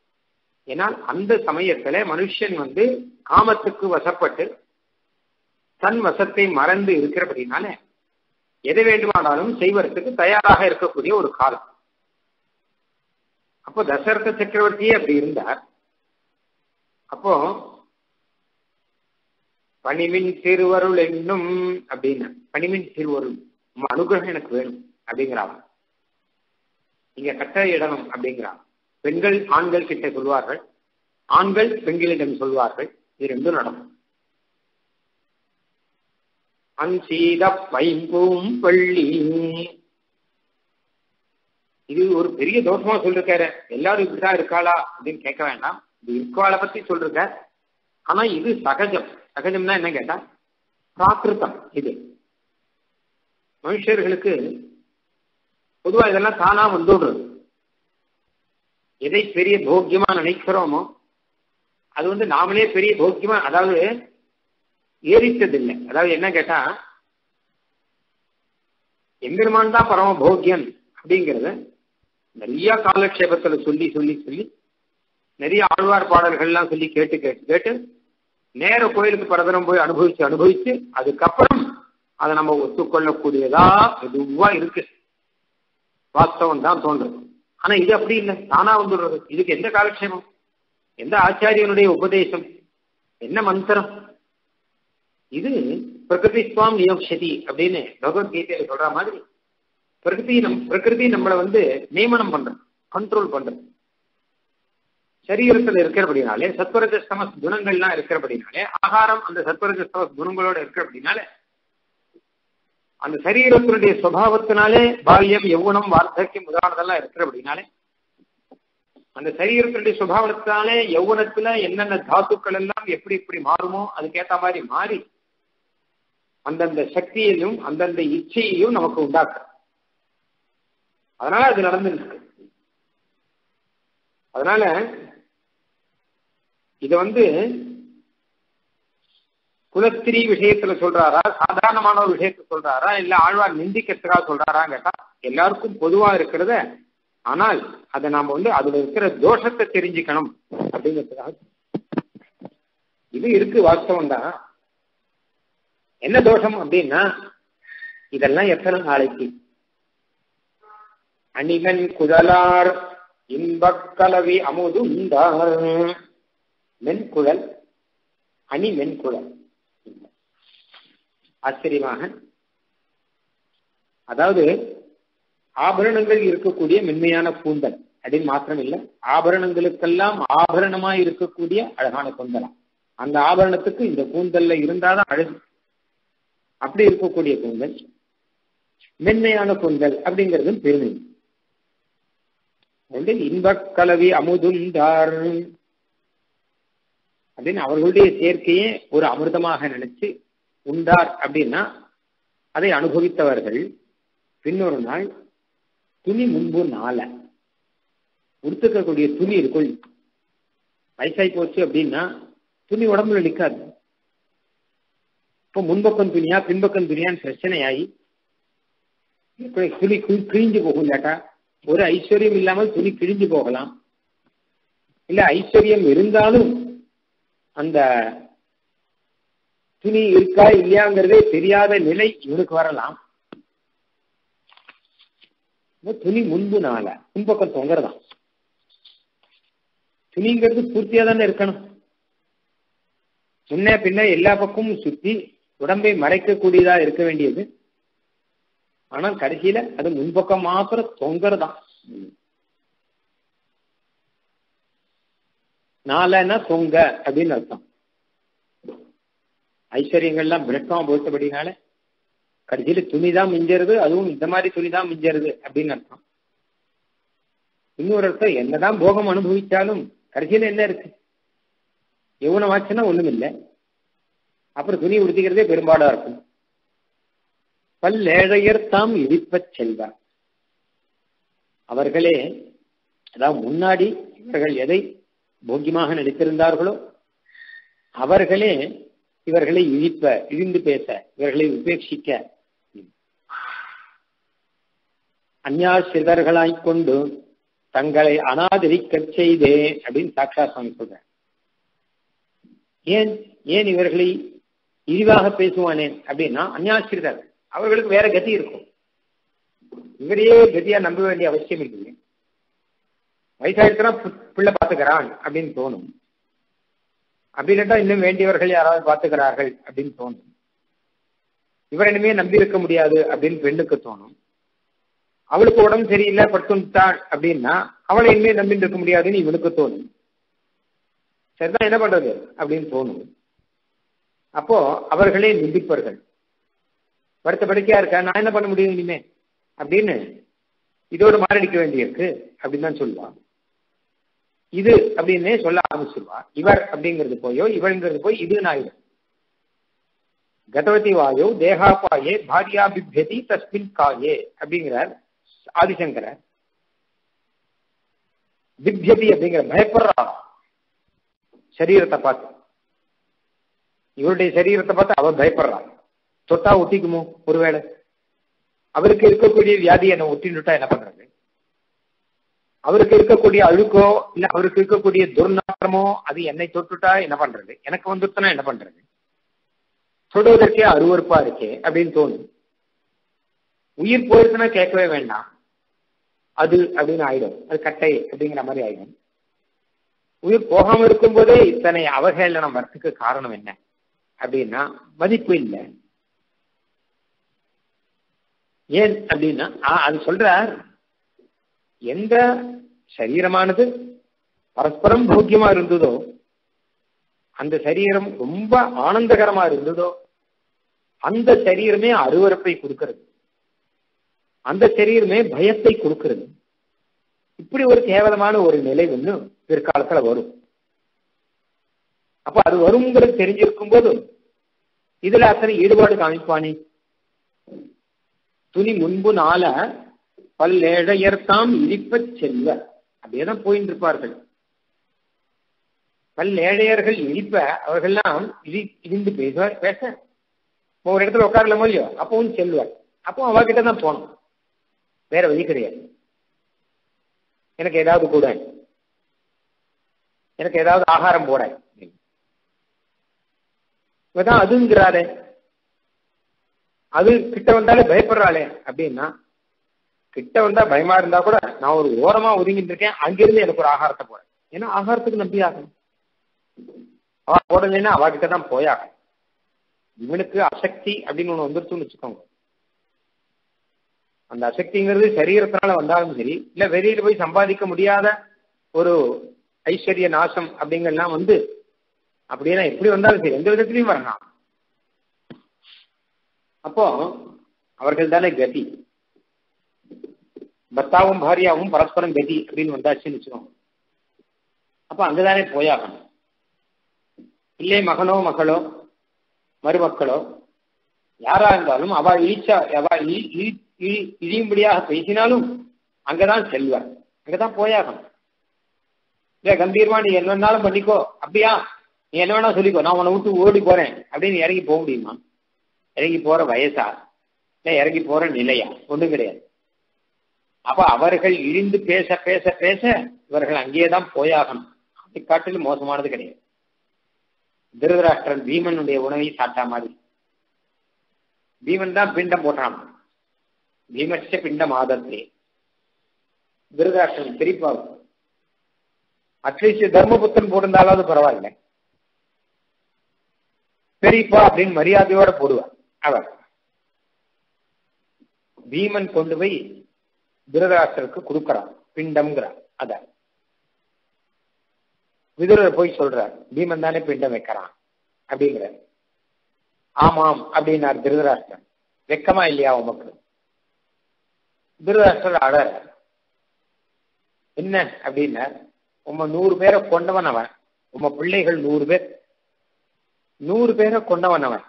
ஏன்னா அந்த சமயத்துல மனுஷன் வந்து காமத்துக்கு வசப்பட்டு தன் வசத்தை மறந்து இருக்கிறபடினால எதை வேண்டுமானாலும் செய்வதற்கு தயாராக இருக்கக்கூடிய ஒரு காலம் அப்போ தசரத சக்கரவர்த்தியே அப்படி இருந்தார் அப்போ பணிமின் திருவருள் என்னும் அப்படின்னு பணிமின் திருவருள் உங்க அனுகிரகம் எனக்கு வேணும் அப்படிங்கிறாங்க நீங்க கட்டளை இடணும் அப்படிங்கிறாங்க பெண்கள் ஆண்கள் கிட்ட சொல்வார்கள் ஆண்கள் பெண்களிடம் சொல்வார்கள் இது ரெண்டும் நடக்கும் அஞ்சீத பைம்பூம் பள்ளி இது ஒரு பெரிய தோஷமா சொல்லிருக்காரு எல்லாரும் இப்படிதான் இருக்காளா அப்படின்னு கேட்க வேண்டாம் இது இருக்காளை பத்தி சொல்லிருக்க ஆனா இது சகஜம் சகஜம்னா என்ன கேட்டா பிராகிருத்தம் இது மனுஷர்களுக்கு பொதுவா இதெல்லாம் தானா வந்துடுறது எதை பெரிய போக்கியமா நினைக்கிறோமோ அது வந்து நாமளே பெரிய போக்கியமா அதாவது ஏறித்ததில்லை அதாவது என்ன கேட்டா எம்பெருமான் தான் பரம போக்கியன் அப்படிங்கிறத நிறைய காலக்ஷேபத்துல சொல்லி சொல்லி சொல்லி நிறைய ஆழ்வார் பாடல்கள்லாம் சொல்லி கேட்டு கேட்டு கேட்டு நேர கோயிலுக்கு பரதனம் போய் அனுபவிச்சு அனுபவிச்சு அதுக்கப்புறம் அதை நம்ம ஒத்துக்கொள்ளக்கூடியதா எதுவா இருக்கு வாஸ்தவம் தான் தோன்றுது ஆனா இது அப்படி இல்லை தானா வந்துடுறது இதுக்கு எந்த காலக்ஷேபம் எந்த ஆச்சாரியனுடைய உபதேசம் என்ன மந்திரம் இது பிரகிருதி சுவாம் நியோக்ஷதி அப்படின்னு பகவத்கீதையில சொல்ற மாதிரி பிரகிருதி நம் பிரகிருதி நம்மளை வந்து நியமனம் பண்றது கண்ட்ரோல் பண்றது சரீரத்தில் இருக்கிறபடினாலே சத்வரஜஸ்தமஸ் குணங்கள்லாம் இருக்கிறபடினாலே ஆகாரம் அந்த சத்வரஜஸ்தமஸ் குணங்களோட இருக்கிறபடினாலே அந்த சரீரத்தினுடைய சுவாவத்தினாலே பால்யம் யௌவனம் வார்த்தக்கியம் முதலானதெல்லாம் இருக்கிறபடினாலே அந்த சரீரத்தினுடைய சுபாவத்தினாலே யௌவனத்துல என்னென்ன தாத்துக்கள் எல்லாம் எப்படி எப்படி மாறுமோ அதுக்கேத்த மாதிரி மாறி அந்தந்த சக்தியையும் அந்தந்த இச்சையையும் நமக்கு உண்டாக்குற அதனால அது நடந்துருக்கு அதனால இத வந்து குலஸ்திரி விஷயத்துல சொல்றாரா சாதாரணமான ஒரு விஷயத்த சொல்றாரா இல்ல ஆழ்வார் நிந்திக்கிறதுக்காக சொல்றாரா கேட்டா எல்லாருக்கும் பொதுவா இருக்கிறத ஆனால் அதை நாம வந்து அதுல இருக்கிற தோஷத்தை தெரிஞ்சுக்கணும் அப்படிங்கிறதுக்காக இது இருக்கு வாஸ்தவம் தான் என்ன தோஷம் அப்படின்னா இதெல்லாம் எத்தனை நாளைக்கு அணிகன் குதலார் இன்பக்கலவி அமுது உண்டார் மென்குழல் அணி மென்குழல் ஆச்சரியமாக அதாவது ஆபரணங்கள் இருக்கக்கூடிய மென்மையான கூந்தல் அப்படின்னு மாத்திரம் இல்லை ஆபரணங்களுக்கெல்லாம் ஆபரணமா இருக்கக்கூடிய அழகான கூந்தலாம் அந்த ஆபரணத்துக்கு இந்த கூந்தல்ல இருந்தாதான் அழகு அப்படி இருக்கக்கூடிய கூந்தல் மென்மையான கூந்தல் அப்படிங்கிறது பெருமை வந்து இன்பக் கலவி அமுதுந்தார் அப்படின்னு அவர்களுடைய சேர்க்கையே ஒரு அமிர்தமாக நினைச்சு உண்டார் அப்படின்னா அதை அனுபவித்தவர்கள் பின்னொரு நாள் துணி முன்பு நாள உடுத்துக்கக்கூடிய துணி இருக்கும் வயசாகி போச்சு அப்படின்னா துணி உடம்புல நிற்காது இப்போ முன்பக்கம் துணியா பின்பக்கம் துணியான்னு பிரச்சனையாகி துணி கிழிஞ்சு போகும் இல்லாட்டா ஒரு ஐஸ்வர்யம் இல்லாமல் துணி கிழிஞ்சு போகலாம் இல்ல ஐஸ்வர்யம் இருந்தாலும் அந்த துணி இருக்கா இல்லையாங்கிறதே தெரியாத நிலை இவனுக்கு வரலாம் துணி முன்பு நாள முன்பக்கம் தொங்குறதான் துணிங்கிறது பூர்த்தியா தானே இருக்கணும் முன்ன பின்ன எல்லா பக்கமும் சுத்தி உடம்பை மறைக்கக்கூடியதா இருக்க வேண்டியது ஆனால் கடைசியில அது முன்பக்கம் மாத்திரம் தொங்குறதான் நாலன்னா தொங்க அப்படின்னு அர்த்தம் ஐஸ்வர்யங்கள்லாம் பிரட்டமா போட்டபடினால கடைசியில துணி தான் மிஞ்சறது அதுவும் இந்த மாதிரி துணி தான் மிஞ்சறது அப்படின்னு அர்த்தம் இன்னொரு அர்த்தம் என்னதான் போகம் அனுபவிச்சாலும் கடைசியில என்ன இருக்கு எவ்வளவு ஆச்சுன்னா ஒண்ணும் இல்லை அப்புறம் துணி உடுத்திக்கிறதே பெரும்பாடா இருக்கும் பல்லேழையர் தாம் இடிப்பச் செல்வார் அவர்களே அதாவது முன்னாடி இவர்கள் எதை போக்கியமாக நடித்திருந்தார்களோ அவர்களே இவர்களை இழிப்ப இழிந்து பேச இவர்களை உபேட்சிக்க அந்யாசிரிதர்களாய்க் கொண்டு தங்களை அனாதரிக்கச் செய்தே அப்படின்னு சாட்சா சுவாமி சொல்ற ஏன் ஏன் இவர்களை இழிவாக பேசுவானேன் அப்படின்னா அந்யாசிரிதர் அவர்களுக்கு வேற கதி இருக்கும் இவரையே கதியா நம்ப வேண்டிய அவசியம் இல்லை வயசாயிடுச்சுனா பிள்ளை பாத்துக்கிறான் அப்படின்னு தோணும் அப்படி இல்லாட்டா இன்னும் வேண்டியவர்கள் யாராவது பாத்துக்கிறார்கள் அப்படின்னு தோணும் இவர் இனிமே நம்பி இருக்க முடியாது அப்படின்னு பெண்ணுக்கு தோணும் அவளுக்கு உடம்பு சரியில்லை படுத்துட்டாள் அப்படின்னா அவளை இனிமே நம்பிட்டு இருக்க முடியாதுன்னு இவனுக்கு தோணும் சரிதான் என்ன பண்றது அப்படின்னு தோணும் அப்போ அவர்களே நிந்திப்பர்கள் படுத்த படுக்கையா இருக்கா நான் என்ன பண்ண முடியும் இனிமே அப்படின்னு இதோடு மாரடிக்க வேண்டியிருக்கு அப்படின்னு தான் சொல்லுவான் இது அப்படின்னே சொல்ல ஆரம்பிச்சிருவா இவர் அப்படிங்கிறது போயோ இவள்ங்கிறது போய் இதுன்னு ஆயிடும் கதவதி வாயோ தேகாபாயே பாரியா பிப்யதி தஸ்மின் காயே அப்படிங்கிறார் ஆதிசங்கரர் பிப்யதி அப்படிங்கிற பயப்படுறா சரீரத்தை பார்த்து இவருடைய சரீரத்தை பார்த்து அவ பயப்படுறான் தொட்டா ஒட்டிக்குமோ ஒருவேளை அவருக்கு இருக்கக்கூடிய வியாதி என்ன ஒட்டினுட்டா என்ன பண்றது அவருக்கு இருக்கக்கூடிய அழுக்கோ இல்ல அவருக்கு இருக்கக்கூடிய துர்நாற்றமோ அது என்னை தொட்டுட்டா என்ன பண்றது எனக்கு வந்துட்டுனா என்ன பண்றது தொடுவதற்கே அருவறுப்பா இருக்கே அப்படின்னு தோணும் உயிர் போயிருச்சுன்னா கேட்கவே வேண்டாம் அது அப்படின்னு ஆயிடும் அது கட்டை அப்படிங்கிற மாதிரி ஆயிடும் உயிர் போகாம இருக்கும் போதே இத்தனை அவகேளனம் வரத்துக்கு காரணம் என்ன அப்படின்னா மதிப்பு இல்லை ஏன் அப்படின்னா அது சொல்றார் எந்த சரீரமானது பரஸ்பரம் போக்கியமா இருந்ததோ அந்த சரீரம் ரொம்ப ஆனந்தகரமா இருந்ததோ அந்த சரீரமே அருவறுப்பை கொடுக்கிறது அந்த சரீரமே பயத்தை கொடுக்கிறது இப்படி ஒரு கேவலமான ஒரு நிலை ஒண்ணு பிற்காலத்துல வரும் அப்ப அது வருங்கிறது தெரிஞ்சிருக்கும் போதும் இதுல அத்தனை ஈடுபாடு காமிப்பானே துணி முன்பு நாள பல்லேழையர்தாம் இழிப்பச் செல்வ அப்படியேதான் போயிட்டு இருப்பார்கள் பல்லேழையர்கள் இழிப்ப அவர்கள்லாம் இழி இழிந்து பேசுவார் பேச ஒரு இடத்துல உட்காரலாமோ இல்லையோ அப்பவும் செல்வார் அப்போ அவகிட்ட தான் போகணும் வேற வழி கிடையாது எனக்கு ஏதாவது கூட எனக்கு ஏதாவது ஆகாரம் போட இவதான் அதுங்கிறாரே அது கிட்ட வந்தாலே பயப்படுறாளே அப்படின்னா கிட்ட வந்தா பயமா இருந்தா கூட நான் ஒரு ஓரமா ஒதுங்கிட்டு இருக்கேன் அங்கிருந்து எனக்கு ஒரு ஆகாரத்தை போறேன் ஏன்னா ஆகாரத்துக்கு நம்பி ஆகணும் அவ போடலைன்னா அவ கிட்ட தான் போயாகும் இவனுக்கு அசக்தி அப்படின்னு ஒண்ணு வந்துருச்சுன்னு வச்சுக்கோங்க அந்த அசக்திங்கிறது சரீரத்தினால வந்தாலும் சரி இல்ல வெளியில போய் சம்பாதிக்க முடியாத ஒரு ஐஸ்வர்ய நாசம் அப்படிங்கலாம் வந்து அப்படின்னா எப்படி வந்தாலும் சரி எந்த விதத்திலையும் வரலாம் அப்போ அவர்கள் தானே கதி பர்த்தாவும் பாரியாவும் பரஸ்பரம் கதி அப்படின்னு வந்தாச்சுன்னு வச்சுக்கோங்க அப்ப அங்கதானே போயாகணும் இல்லை மகனோ மகளோ மருமக்களோ யாரா இருந்தாலும் அவ இழிச்சா அவ இழியும்படியாக பேசினாலும் அங்கதான் செல்வார் அங்கதான் போயாகணும் இல்ல கம்பீரமா நீ என்ன வேணாலும் பண்ணிக்கோ அப்படியா நீ என்ன வேணா சொல்லிக்கோ நான் உன்னை விட்டு ஓடி போறேன் அப்படின்னு இறங்கி போக முடியுமா இறங்கி போற வயசா இல்ல இறங்கி போற நிலையா ஒன்றும் கிடையாது அப்ப அவர்கள் இழிந்து பேச பேச பேச இவர்கள் அங்கேயேதான் போயாகணும் அப்படி காட்டிலும் மோசமானது கிடையாது திருதராஷ்டிரன் பீமனுடைய உணவை சாப்பிட்டா மாதிரி பீமன் தான் பிண்டம் போட்டான் பீமச்ச பிண்டம் ஆதத்தே திருதராஷ்டிரன் பெரியப்பா அட்லீஸ்ட் தர்மபுத்தன் போட்டிருந்தாலாவது பரவாயில்ல பெரியப்பா அப்படின்னு மரியாதையோட போடுவார் அவர் பீமன் கொண்டு போய் திருதராஷ்டருக்கு கொடுக்கறான் பிண்டம்ங்கிறார் அத விதுரர் போய் சொல்றார் பீமன் தானே பிண்டம் வைக்கிறான் அப்படிங்கிறார் ஆமாம் அப்படின்னார் திருதராஷ்டிரன் வெக்கமா இல்லையா உமக்கு திருதராஷ்டர் அழ என்ன அப்படின்னா உம்ம நூறு பேரை கொண்டவன் அவன் உம்ம பிள்ளைகள் நூறு பேர் நூறு பேரை கொண்டவன் அவன்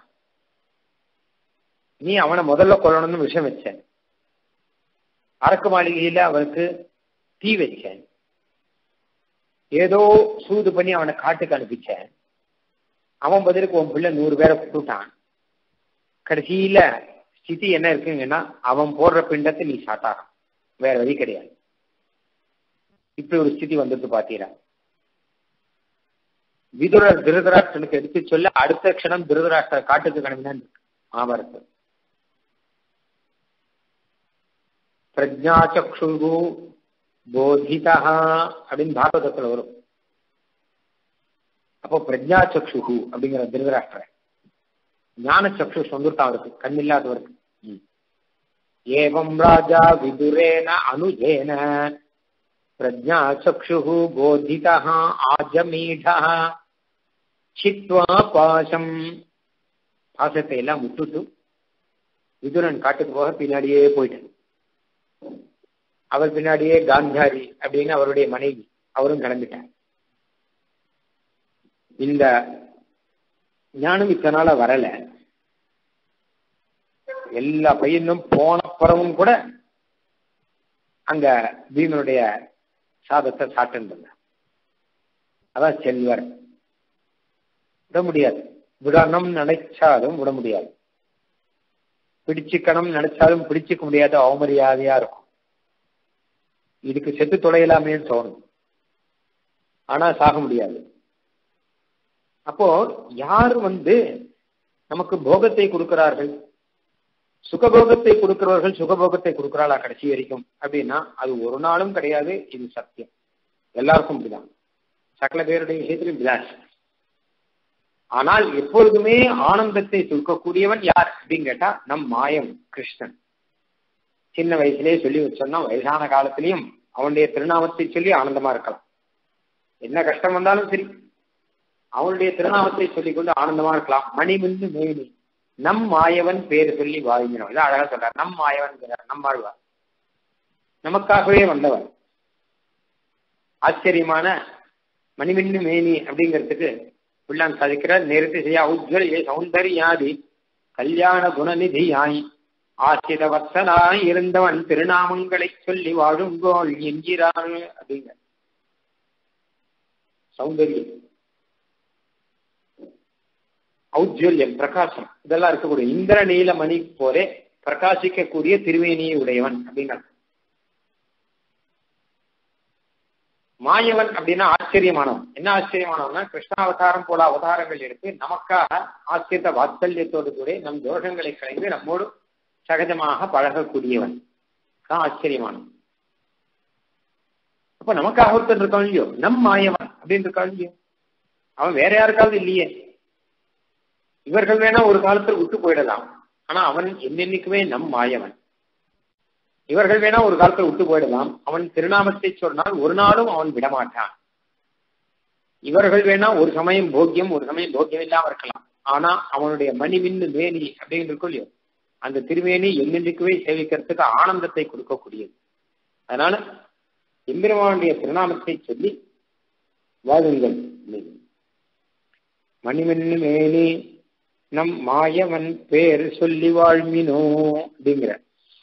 நீ அவனை முதல்ல கொல்லணும்னு விஷம் வச்ச அரக்கு மாளிகையில அவனுக்கு தீ வச்சேன் ஏதோ சூது பண்ணி அவனை காட்டுக்கு அனுப்பிச்சேன் அவன் பதிலுக்கு உன் பிள்ளை நூறு பேரை கூட்டான் கடைசியில ஸ்திதி என்ன இருக்குங்கன்னா அவன் போடுற பிண்டத்தை நீ சாட்டாக வேற வழி கிடையாது இப்படி ஒரு ஸ்திதி வந்துட்டு பாத்தீரா விதுரர் திருதராஷ்டனுக்கு எடுத்து சொல்ல அடுத்த க்ஷணம் திருதராஷ்டர் காட்டுக்கு கிளம்பினான் மகாபாரதம் பிரஜாச்சக்ஷு போதிதா அப்படின்னு பாகவதத்துல வரும் அப்போ பிரஜாச்சக்ஷு அப்படிங்கிற திருதராஷ்டிர ஞான சக்ஷு வந்துட்டான் அவருக்கு கண்ணில்லாதவருக்கு ஏவம் ராஜா விதுரேன அனுஜேன பிரஜாச்சக்ஷு போதிதா ஆஜமீடா சித்வா பாசம் பாசத்தை எல்லாம் விட்டுட்டு விதுரன் காட்டுக்கு போக பின்னாடியே போயிட்டான் அவர் பின்னாடியே காந்தாரி அப்படின்னு அவருடைய மனைவி அவரும் கிளம்பிட்டார் இந்த ஞானம் இத்தனால வரல எல்லா பையனும் போனப்புறமும் கூட அங்க பீமனுடைய சாதத்தை சாப்பிட்டு அதான் செல்வர் விட முடியாது விடணும் நினைச்சாலும் விட முடியாது பிடிச்சுக்கணும் நினைச்சாலும் பிடிச்சுக்க முடியாத அவமரியாதையா இருக்கும் இதுக்கு செத்து தொலையலாமேன்னு தோணும் ஆனா சாக முடியாது அப்போ யார் வந்து நமக்கு போகத்தை கொடுக்கிறார்கள் சுகபோகத்தை கொடுக்கிறவர்கள் சுகபோகத்தை கொடுக்கிறாளா கடைசி வரைக்கும் அப்படின்னா அது ஒரு நாளும் கிடையாது இது சத்தியம் எல்லாருக்கும் இப்படிதான் சகல பேருடைய விஷயத்திலும் இப்படிதான் ஆனால் எப்பொழுதுமே ஆனந்தத்தை சுருக்கக்கூடியவன் யார் அப்படின்னு கேட்டா நம் மாயம் கிருஷ்ணன் சின்ன வயசுலயே சொல்லி வச்சோம்னா வயசான காலத்திலையும் அவனுடைய திருநாமத்தை சொல்லி ஆனந்தமா இருக்கலாம் என்ன கஷ்டம் வந்தாலும் சரி அவனுடைய திருநாமத்தை சொல்லிக் கொண்டு ஆனந்தமா இருக்கலாம் மணிமின்னு மேனி நம் மாயவன் பேரு சொல்லி வாழ்கிறோம் இதான் அழகா சொல்றார் நம் மாயவன் நம் வாழ்வார் நமக்காகவே வந்தவர் ஆச்சரியமான மணிமின்னு மேனி அப்படிங்கிறதுக்கு பிள்ளான் சாதிக்கிறார் நிறுத்தி செய்ய உஜ்வல் சௌந்தர்யாதி கல்யாண குணநிதியாய் ஆசிர வத்சனாய் இருந்தவன் திருநாமங்களை சொல்லி வாழுங்கோள் என்கிறார் அப்படிங்க சௌந்தரியம் ஔஜ்வல்யம் பிரகாசம் இதெல்லாம் இருக்கக்கூடிய இந்திர நீலமணி போலே பிரகாசிக்கக்கூடிய திருவேணியை உடையவன் அப்படின்னா மாயவன் அப்படின்னா ஆச்சரியமானவன் என்ன ஆச்சரியமானவன்னா கிருஷ்ணாவதாரம் போல அவதாரங்கள் எடுத்து நமக்காக ஆச்சரிய வாத்சல்யத்தோடு கூட நம் தோஷங்களை கலைந்து நம்மோடு சகஜமாக பழகக்கூடியவன் தான் ஆச்சரியமானவன் அப்ப நமக்காக ஒருத்தர் இருக்கான் இல்லையோ நம் மாயவன் அப்படின்னு இருக்கான் இல்லையோ அவன் வேற யாருக்காவது இல்லையே இவர்கள் வேணா ஒரு காலத்தில் விட்டு போயிடலாம் ஆனா அவன் என்னென்னைக்குமே நம் மாயவன் இவர்கள் வேணா ஒரு காலத்தில் விட்டு போயிடலாம் அவன் திருநாமத்தை சொன்னால் ஒரு நாளும் அவன் விடமாட்டான் இவர்கள் வேணா ஒரு சமயம் போக்கியம் ஒரு சமயம் போக்கியம் இல்லாம இருக்கலாம் ஆனா அவனுடைய மணிமின்னு மேனி அப்படின்னு இருக்கும் இல்லையோ அந்த திருமேனி என்னென்னைக்குமே சேவிக்கிறதுக்கு ஆனந்தத்தை கொடுக்கக்கூடியது அதனால எம்பெருமானுடைய திருநாமத்தை சொல்லி வாழுங்கள் மணிமின்னு மேனி நம் மாயவன் பேர் சொல்லி வாழ்மினோ அப்படிங்கிற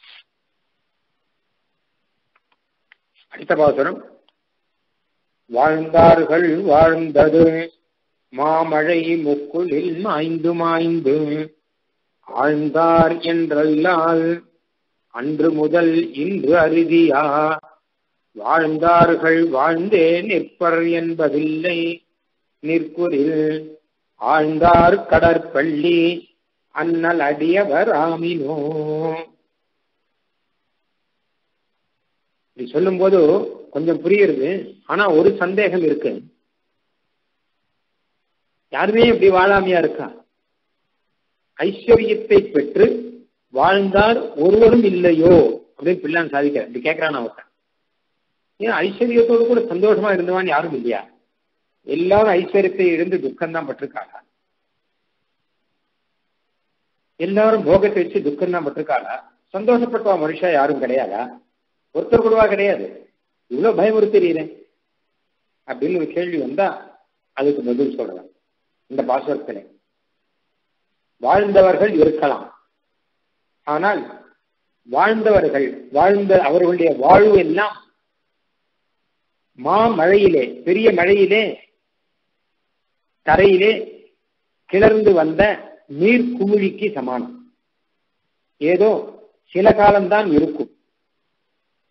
அடுத்த பாசுரம் வாழ்ந்தார்கள் வாழ்ந்தது மாமழை முக்குளில் மாய்ந்து மாய்ந்து ஆழ்ந்தார் என்றல்லால் அன்று முதல் இன்று அருதியா வாழ்ந்தார்கள் வாழ்ந்தே நிற்பர் என்பதில்லை நிற்குறில் ஆழ்ந்தார் கடற்பள்ளி அண்ணல் அடியவர் ஆமினோ இப்படி சொல்லும் போது கொஞ்சம் புரியுறது ஆனா ஒரு சந்தேகம் இருக்கு யாருமே இப்படி வாழாமையா இருக்கா ஐஸ்வர்யத்தை பெற்று வாழ்ந்தார் ஒருவரும் இல்லையோ அப்படின்னு பிள்ளான் சாதிக்கிற இப்படி கேட்கிறான் அவர்கிட்ட ஏன் ஐஸ்வர்யத்தோடு கூட சந்தோஷமா இருந்தவான் யாரும் இல்லையா எல்லாரும் ஐஸ்வர்யத்தை இழந்து துக்கம் தான் பட்டிருக்காங்க எல்லாரும் போகத்தை வச்சு துக்கம் தான் பட்டிருக்காளா சந்தோஷப்பட்டவா மனுஷா யாரும் கிடையாதா ஒருத்தர் கூடவா கிடையாது இவ்வளவு பயமுறுத்துறீரேன் அப்படின்னு ஒரு கேள்வி வந்தா அதுக்கு பதில் சொல்லலாம் இந்த பாசுரத்திலே வாழ்ந்தவர்கள் இருக்கலாம் ஆனால் வாழ்ந்தவர்கள் வாழ்ந்த அவர்களுடைய வாழ்வு எல்லாம் மா மழையிலே பெரிய மழையிலே தரையிலே கிளர்ந்து வந்த நீர் குமிழிக்கு சமானம் ஏதோ சில காலம்தான் இருக்கும்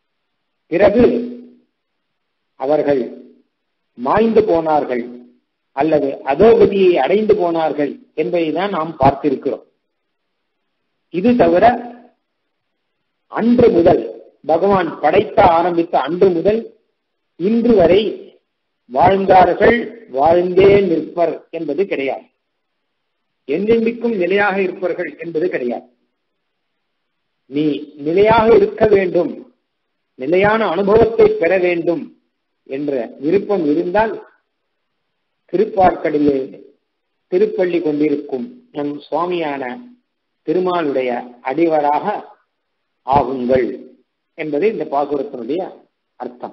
பிறகு அவர்கள் மாய்ந்து போனார்கள் அல்லது அதோகதியை அடைந்து போனார்கள் என்பதை தான் நாம் பார்த்திருக்கிறோம் இது தவிர அன்று முதல் பகவான் படைத்த ஆரம்பித்த அன்று முதல் இன்று வரை வாழ்ந்தார்கள் வாழ்ந்தே நிற்பர் என்பது கிடையாது என்றென்றைக்கும் நிலையாக இருப்பார்கள் என்பது கிடையாது நீ நிலையாக இருக்க வேண்டும் நிலையான அனுபவத்தை பெற வேண்டும் என்ற விருப்பம் இருந்தால் திருப்பார்க்கடிலே திருப்பள்ளி கொண்டிருக்கும் நம் சுவாமியான திருமாலுடைய அடிவராக ஆகுங்கள் என்பது இந்த பாசுரத்தினுடைய அர்த்தம்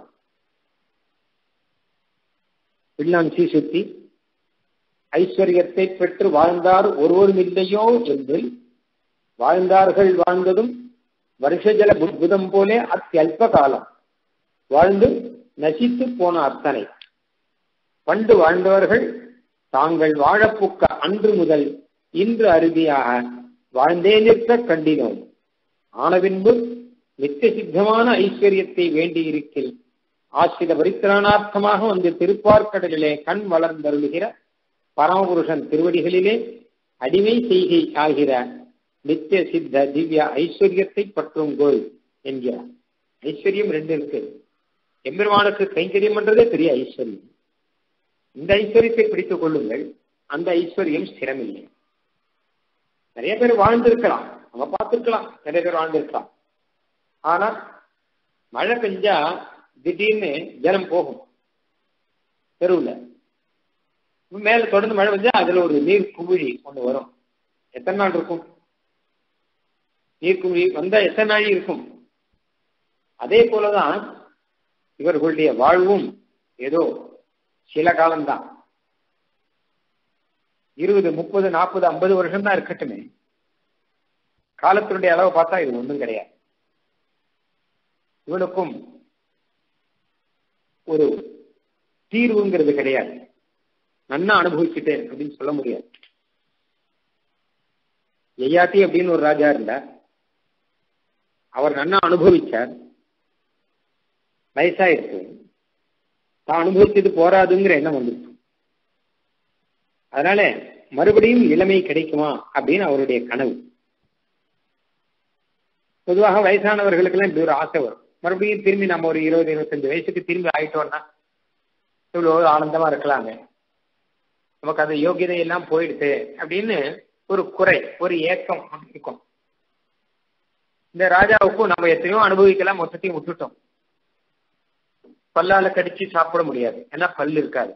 பிள்ளான் சுத்தி ஐஸ்வர்யத்தை பெற்று வாழ்ந்தார் ஒருவரும் இல்லையோ என்று வாழ்ந்தார்கள் வாழ்ந்ததும் வருஷஜல புத்தம் போலே அத்தியல்ப காலம் வாழ்ந்து நசித்து போன அத்தனை பண்டு வாழ்ந்தவர்கள் தாங்கள் வாழப்புக்க அன்று முதல் இன்று அறுதியாக வாழ்ந்தே நிற்க கண்டினோம் ஆனபின்பு நித்திய சித்தமான ஐஸ்வர்யத்தை வேண்டியிருக்கில் ஆசிரித பரித்திராணார்த்தமாக வந்து திருப்பார்க்கடலிலே கண் வளர்ந்தருளுகிற பரமபுருஷன் திருவடிகளிலே அடிமை செய்கை ஆகிற நித்திய சித்த திவ்ய ஐஸ்வர்யத்தை பற்றும் கோல் என்கிறார் ஐஸ்வர்யம் ரெண்டு இருக்கு எம்பெருமானுக்கு கைங்கரியம் பண்றதே பெரிய ஐஸ்வர்யம் இந்த ஐஸ்வர்யத்தை பிடித்துக் கொள்ளுங்கள் அந்த ஐஸ்வர்யம் ஸ்திரமில்லை நிறைய பேர் வாழ்ந்திருக்கலாம் நம்ம பார்த்திருக்கலாம் நிறைய பேர் வாழ்ந்திருக்கலாம் ஆனா மழை பெஞ்சா திடீர்னு ஜலம் போகும் தெருவில் மேல தொடர்ந்து மழை பெஞ்சா அதுல ஒரு நீர் குமிழி ஒண்ணு வரும் எத்தனை நாள் இருக்கும் நீர் குமிழி வந்தா எத்தனை நாள் இருக்கும் அதே போலதான் இவர்களுடைய வாழ்வும் ஏதோ சில காலம்தான் இருபது முப்பது நாற்பது ஐம்பது வருஷம் தான் இருக்கட்டுமே காலத்தினுடைய அளவை பார்த்தா இது ஒன்றும் கிடையாது இவனுக்கும் ஒரு தீர்வுங்கிறது கிடையாது நன்னா அனுபவிச்சுட்டேன் அப்படின்னு சொல்ல முடியாது எய்யாத்தி அப்படின்னு ஒரு ராஜா இருந்தார் அவர் நன்னா அனுபவிச்சார் வயசாயிருக்கு தான் அனுபவிச்சது போராதுங்கிற எண்ணம் வந்துருச்சு அதனால மறுபடியும் இளமை கிடைக்குமா அப்படின்னு அவருடைய கனவு பொதுவாக வயசானவர்களுக்கெல்லாம் இப்படி ஒரு ஆசை வரும் மறுபடியும் திரும்பி நம்ம ஒரு இருபது இருபத்தஞ்சு வயசுக்கு திரும்பி ஆயிட்டோம்னா இவ்வளவு ஆனந்தமா இருக்கலாங்க நமக்கு அந்த யோகியதை எல்லாம் போயிடுது அப்படின்னு ஒரு குறை ஒரு ஏக்கம் இருக்கும் இந்த ராஜாவுக்கும் நம்ம எத்தனையோ அனுபவிக்கலாம் மொத்தத்தையும் விட்டுட்டோம் பல்லால கடிச்சு சாப்பிட முடியாது ஏன்னா பல் இருக்காது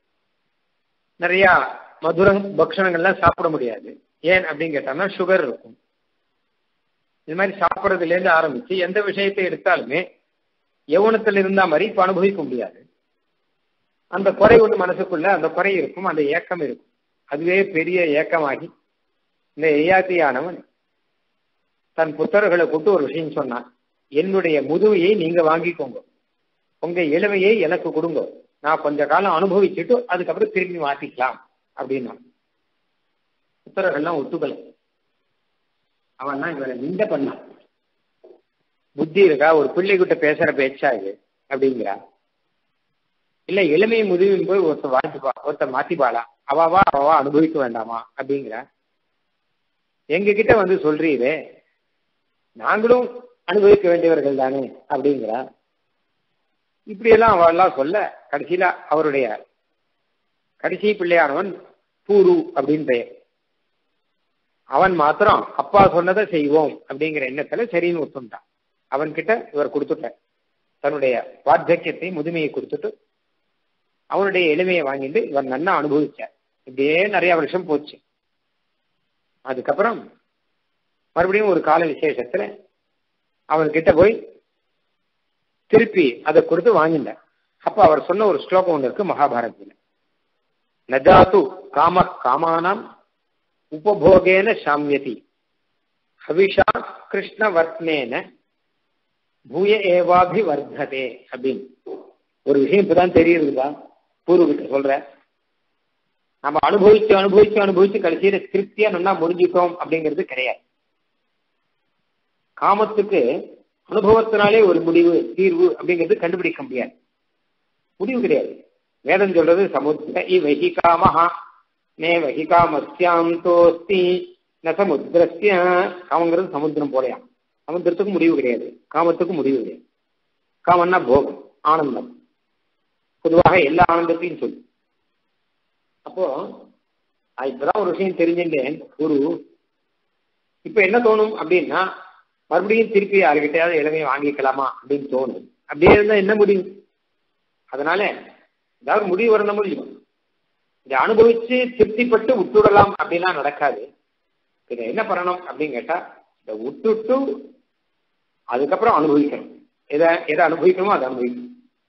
நிறைய மதுர பக்ஷணங்கள்லாம் சாப்பிட முடியாது ஏன் அப்படின்னு கேட்டோம்னா சுகர் இருக்கும் இது மாதிரி சாப்பிட்றதுல இருந்து ஆரம்பிச்சு எந்த விஷயத்தை எடுத்தாலுமே யவனத்தில் இருந்தா மாதிரி இப்ப அனுபவிக்க முடியாது அந்த குறை ஒன்று மனசுக்குள்ள அந்த குறை இருக்கும் அந்த ஏக்கம் இருக்கும் அதுவே பெரிய ஏக்கமாகி இந்த எய்யாத்தியானவன் தன் புத்தர்களை கூட்டு ஒரு விஷயம் சொன்னான் என்னுடைய முதுவையை நீங்க வாங்கிக்கோங்க உங்க இளமையை எனக்கு கொடுங்க நான் கொஞ்ச காலம் அனுபவிச்சுட்டு அதுக்கப்புறம் திரும்பி மாத்திக்கலாம் அப்படின்னா புத்தர்கள்லாம் ஒத்துக்கல அவன் தான் இவரை நிந்த பண்ணான் புத்தி இருக்கா ஒரு பிள்ளைகிட்ட பேசுற பேச்சா இது அப்படிங்கிறா இல்ல இளமையை முதுவின் போய் ஒருத்தர் வாழ்த்துப்பா ஒருத்தர் மாத்திப்பாளா அவாவா அவவா அனுபவிக்க வேண்டாமா அப்படிங்கிற எங்க கிட்ட வந்து சொல்றீரே நாங்களும் அனுபவிக்க வேண்டியவர்கள் தானே அப்படிங்கிறா இப்படியெல்லாம் அவெல்லாம் சொல்ல கடைசியில அவருடைய கடைசி பிள்ளையானவன் பூரு அப்படின்னு பெயர் அவன் மாத்திரம் அப்பா சொன்னதை செய்வோம் அப்படிங்கிற எண்ணத்துல சரின்னு ஒத்துட்டான் அவன் கிட்ட இவர் கொடுத்துட்ட தன்னுடைய வார்த்தக்கியத்தை முதுமையை கொடுத்துட்டு அவனுடைய எளிமையை வாங்கிட்டு இவர் நன்னா அனுபவிச்சார் இப்படியே நிறைய வருஷம் போச்சு அதுக்கப்புறம் மறுபடியும் ஒரு கால விசேஷத்துல அவன்கிட்ட போய் திருப்பி அதை கொடுத்து வாங்கிட்டார் அப்ப அவர் சொன்ன ஒரு ஸ்லோகம் ஒன்று இருக்கு மகாபாரதத்துல நஜாத்து காம காமானாம் உபபோகேன சாமியதி ஹவிஷா கிருஷ்ணவர்த்தனேன பூய ஏவாபி வர்த்ததே அப்படின்னு ஒரு விஷயம் இப்பதான் தெரியுதுதா பூர்வகிட்ட சொல்ற நம்ம அனுபவிச்சு அனுபவிச்சு அனுபவிச்சு கடைசியில திருப்தியா நல்லா முடிஞ்சுட்டோம் அப்படிங்கிறது கிடையாது காமத்துக்கு அனுபவத்தினாலே ஒரு முடிவு தீர்வு அப்படிங்கிறது கண்டுபிடிக்க முடியாது முடிவு கிடையாது வேதம் சொல்றது சமுத்திர இவகி காமஹா நே வகி காமஸ்யாம் தோஸ்தி ந சமுத்திரஸ்ய காமங்கிறது சமுத்திரம் போலையா சமுத்திரத்துக்கு முடிவு கிடையாது காமத்துக்கு முடிவு கிடையாது காமன்னா போகம் ஆனந்தம் பொதுவாக எல்லா ஆனந்தத்தையும் சொல்லு அப்போ இப்பதான் ஒரு விஷயம் தெரிஞ்சுட்டேன் குரு இப்ப என்ன தோணும் அப்படின்னா மறுபடியும் திருப்பி யாருக்கிட்டையாவது இளமையை வாங்கிக்கலாமா அப்படின்னு தோணும் அப்படியே இருந்தா என்ன முடியும் அதனால ஏதாவது முடிவு வரணும் முடியும் இதை அனுபவிச்சு திருப்திப்பட்டு விட்டுடலாம் அப்படின்னா நடக்காது இதை என்ன பண்ணணும் அப்படின்னு கேட்டா இதை விட்டுட்டு அதுக்கப்புறம் அனுபவிக்கணும் எதை எதை அனுபவிக்கணுமோ அதை அனுபவிக்கணும்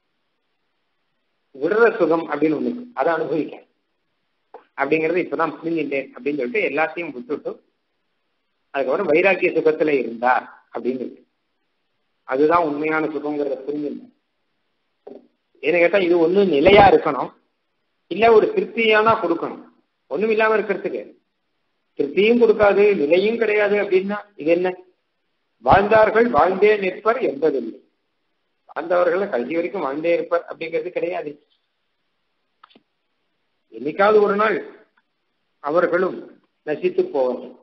விடுற சுகம் அப்படின்னு ஒண்ணு அதை அனுபவிக்க அப்படிங்கறது இப்பதான் புரிஞ்சுட்டேன் அப்படின்னு சொல்லிட்டு எல்லாத்தையும் விட்டுட்டு அதுக்கப்புறம் வைராக்கிய சுகத்துல இருந்தார் அப்படின்னு அதுதான் உண்மையான சுகங்கிறத புரிஞ்சுட்டேன் ஏன்னு கேட்டா இது ஒண்ணு நிலையா இருக்கணும் இல்ல ஒரு திருப்தியானா கொடுக்கணும் ஒண்ணும் இல்லாம இருக்கிறதுக்கு திருப்தியும் கொடுக்காது நிலையும் கிடையாது அப்படின்னா இது என்ன வாழ்ந்தார்கள் வாழ்ந்தே நிற்பர் என்பதில்லை வாழ்ந்தவர்கள் கடைசி வரைக்கும் வாழ்ந்தே இருப்பர் அப்படிங்கிறது கிடையாது என்னைக்காவது ஒரு நாள் அவர்களும் நசித்து போவார்கள்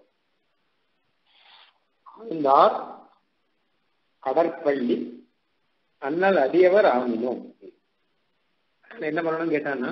ஆழ்ந்தார் கடற்பள்ளி அண்ணல் அடியவர் ஆகினோம் என்ன பண்ணணும்னு கேட்டான்னா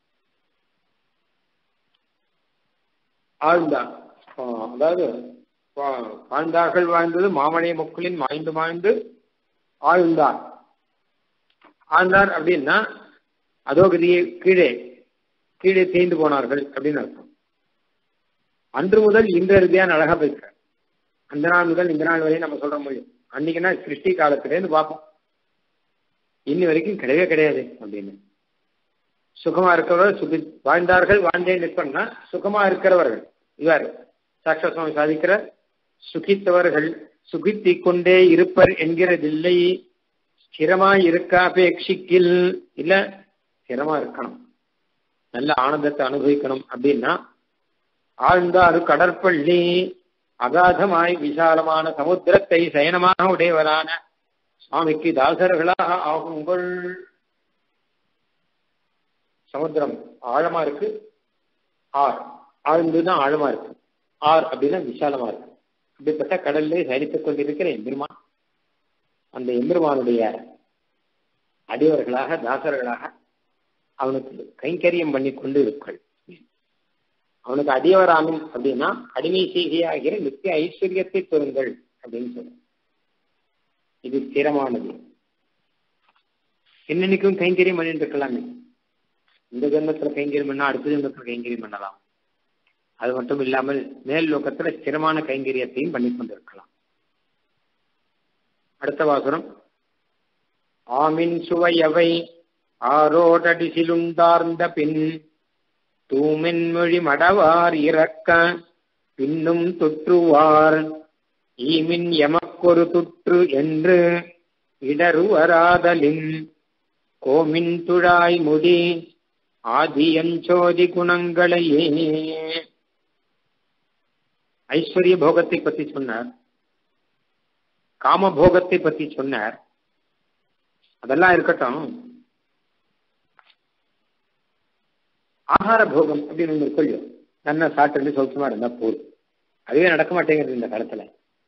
ஆழ்ந்தார் அதாவது வாழ்ந்தார்கள் வாழ்ந்தது மாமணிய முக்களின் மாய்ந்து மாய்ந்து ஆழ்ந்தார் ஆழ்ந்தார் அப்படின்னா அதோகதியை கீழே கீழே தேய்ந்து போனார்கள் அப்படின்னு அர்த்தம் அன்று முதல் இன்றறுதியான அழகா போயிருக்க அந்த நாள் முதல் இந்த நாள் வரையும் நம்ம சொல்ற முடியும் அன்னைக்குன்னா சிருஷ்டி காலத்திலேருந்து பார்ப்போம் இன்னி வரைக்கும் கிடையவே கிடையாது அப்படின்னு சுகமா இருக்கிறவர் சுகி வாழ்ந்தார்கள் வாழ்ந்தே நிற்பன்னா சுகமா இருக்கிறவர்கள் இவர் சாட்சா சுவாமி சாதிக்கிற சுகித்தவர்கள் சுகித்தி கொண்டே இருப்பர் என்கிறதில்லை ஸ்திரமா இருக்க அபேட்சிக்கில் இல்ல ஸ்திரமா இருக்கணும் நல்ல ஆனந்தத்தை அனுபவிக்கணும் அப்படின்னா ஆழ்ந்தாறு கடற்பள்ளி அகாதமாய் விசாலமான சமுத்திரத்தை சயனமாக உடையவரான சுவாமிக்கு தாசர்களாக ஆகுங்கள் சமுத்திரம் ஆழமா இருக்கு ஆர் ஆழ்ந்துதான் ஆழமா இருக்கு ஆர் அப்படின்னா விசாலமா இருக்கு அப்படிப்பட்ட கடல்ல சயனித்துக் கொண்டிருக்கிற எம்பெருமான் அந்த எம்பெருமானுடைய அடியவர்களாக தாசர்களாக அவனுக்கு கைங்கரியம் பண்ணி கொண்டு இருக்கள் அவனுக்கு அடியவரானும் அப்படின்னா அடிமை செய்கையாகிற நித்திய ஐஸ்வர்யத்தை பெறுங்கள் அப்படின்னு சொல்ல இது ஸ்திரமானது என்னன்னைக்கும் கைங்கரியம் பண்ணிட்டு இருக்கலாமே இந்த ஜென்மத்துல கைங்கரியம் பண்ணா அடுத்த ஜென்மத்துல கைங்கரியம் பண்ணலாம் அது மட்டும் இல்லாமல் மேல் லோகத்துல ஸ்திரமான கைங்கரியத்தையும் பண்ணி கொண்டிருக்கலாம் அடுத்த வாசனம் ஆமின் சுவையவை ஆரோடடிசிலுண்டார்ந்த பின் தூமென் மொழி மடவார் இறக்க பின்னும் தொற்றுவார் ஈமின் எமக்கொரு துற்று என்று இடருவராதலின் கோமின் துழாய் முடி ஆதியஞ்சோதி குணங்களையே ஐஸ்வர்ய போகத்தை பத்தி சொன்னார் காம போகத்தை பத்தி சொன்னார் அதெல்லாம் இருக்கட்டும் ஆகார போகம் அப்படின்னு ஒன்று கொள்ளும் நல்லா சாப்பிட்டு சௌக்கியமா இருந்தா போதும் அதுவே நடக்க மாட்டேங்கிறது இந்த காலத்துல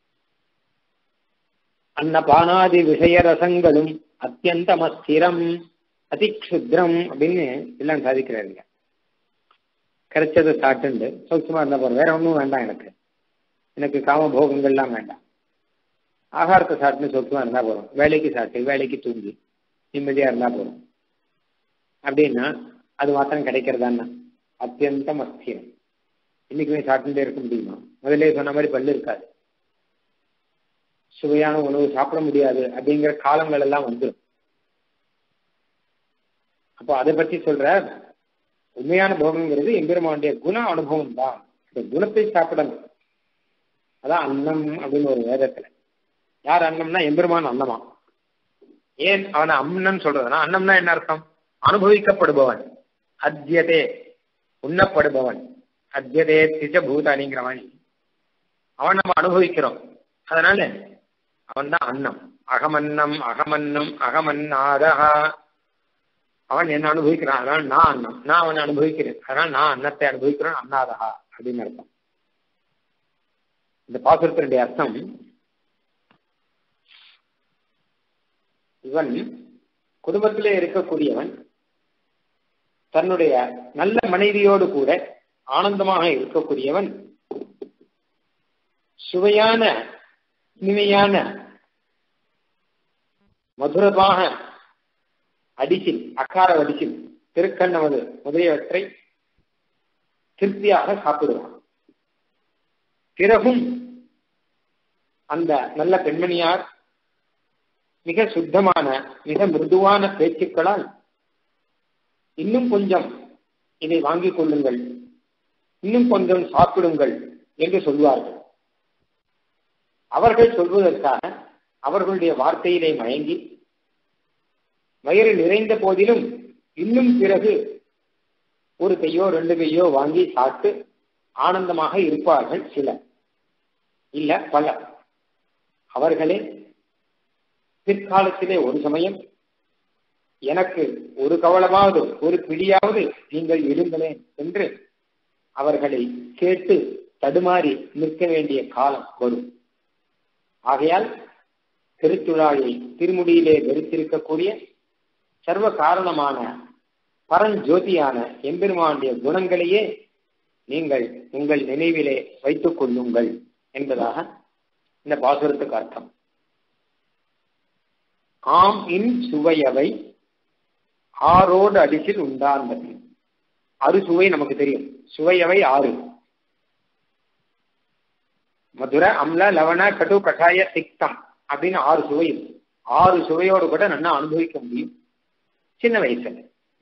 அன்னபானாதி விஷய ரசங்களும் அத்தியந்தம் அஸ்திரம் அதிக்ஷுத்ரம் அப்படின்னு எல்லாம் சாதிக்கிறாருங்க கிடைச்சதை சாப்பிட்டு சௌக்கியமா இருந்தா போறோம் வேற ஒன்றும் வேண்டாம் எனக்கு எனக்கு காம போகங்கள்லாம் வேண்டாம் ஆகாரத்தை சாப்பிட்டு சௌக்கியமா இருந்தா போறோம் வேலைக்கு சாப்பிட்டு வேலைக்கு தூங்கி நிம்மதியா இருந்தா போறோம் அப்படின்னா அது மாத்திரம் கிடைக்கிறதான்னா அத்தியந்தம் அஸ்திரம் இன்னைக்குமே சாப்பிட்டுட்டே இருக்க முடியுமா முதல்ல சொன்ன மாதிரி பல்லு இருக்காது சுவையான உணவு சாப்பிட முடியாது அப்படிங்கிற காலங்கள் எல்லாம் வந்துடும் அப்போ அதை பற்றி சொல்ற உண்மையான போகங்கிறது எம்பெருமானுடைய குண அனுபவம் தான் இந்த குணத்தை சாப்பிடணும் அதான் அன்னம் அப்படின்னு ஒரு வேதத்துல யார் அன்னம்னா எம்பெருமான் அன்னமா ஏன் அவனை அம்மன் சொல்றதுன்னா அன்னம்னா என்ன அர்த்தம் அனுபவிக்கப்படுபவன் அத்தியதே உண்ணப்படுபவன் அத்தியதே திஜ பூதானிங்கிற மாதிரி அவன் நம்ம அனுபவிக்கிறோம் அதனால அவன் தான் அன்னம் அகமன்னம் அகமன்னம் அகமன்னாதகா அவன் என்ன அனுபவிக்கிறான் அதனால நான் அன்னம் நான் அவனை அனுபவிக்கிறேன் அதனால நான் அன்னத்தை அனுபவிக்கிறேன் அண்ணாதகா அப்படின்னு அர்த்தம் இந்த பாசுரத்தினுடைய அர்த்தம் இவன் குடும்பத்திலே இருக்கக்கூடியவன் தன்னுடைய நல்ல மனைவியோடு கூட ஆனந்தமாக இருக்கக்கூடியவன் சுவையான இனிமையான மதுரமாக அடிசில் அக்கார அடிசில் திருக்கண்ணவது முதலியவற்றை திருப்தியாக சாப்பிடுவான் பிறகும் அந்த நல்ல பெண்மணியார் மிக சுத்தமான மிக மிருதுவான பேச்சுக்களால் இன்னும் கொஞ்சம் இதை வாங்கிக் கொள்ளுங்கள் இன்னும் கொஞ்சம் சாப்பிடுங்கள் என்று சொல்வார்கள் அவர்கள் சொல்வதற்காக அவர்களுடைய வார்த்தையிலே மயங்கி வயிறு நிறைந்த போதிலும் இன்னும் பிறகு ஒரு கையோ ரெண்டு கையோ வாங்கி சாப்பிட்டு ஆனந்தமாக இருப்பார்கள் சிலர் இல்ல பலர் அவர்களே பிற்காலத்திலே ஒரு சமயம் எனக்கு ஒரு கவலமாவது ஒரு பிடியாவது நீங்கள் இருங்களேன் என்று அவர்களை கேட்டு தடுமாறி நிற்க வேண்டிய காலம் வரும் ஆகையால் திருத்துழாயை திருமுடியிலே வெறுத்திருக்கக்கூடிய சர்வ காரணமான பரஞ்சோதியான எம்பெருமானுடைய குணங்களையே நீங்கள் உங்கள் நினைவிலே வைத்துக் கொள்ளுங்கள் என்பதாக இந்த பாசுரத்துக்கு அர்த்தம் ஆம் இன் சுவையவை ஆரோடு அடிசில் உண்டாந்தது அறுசுவை நமக்கு தெரியும் சுவையவை ஆறு மதுர அம்ல லவண கடு கஷாய திக்தம் அப்படின்னு ஆறு சுவை இருக்கு ஆறு சுவையோடு கூட நல்லா அனுபவிக்க முடியும் சின்ன வயசுல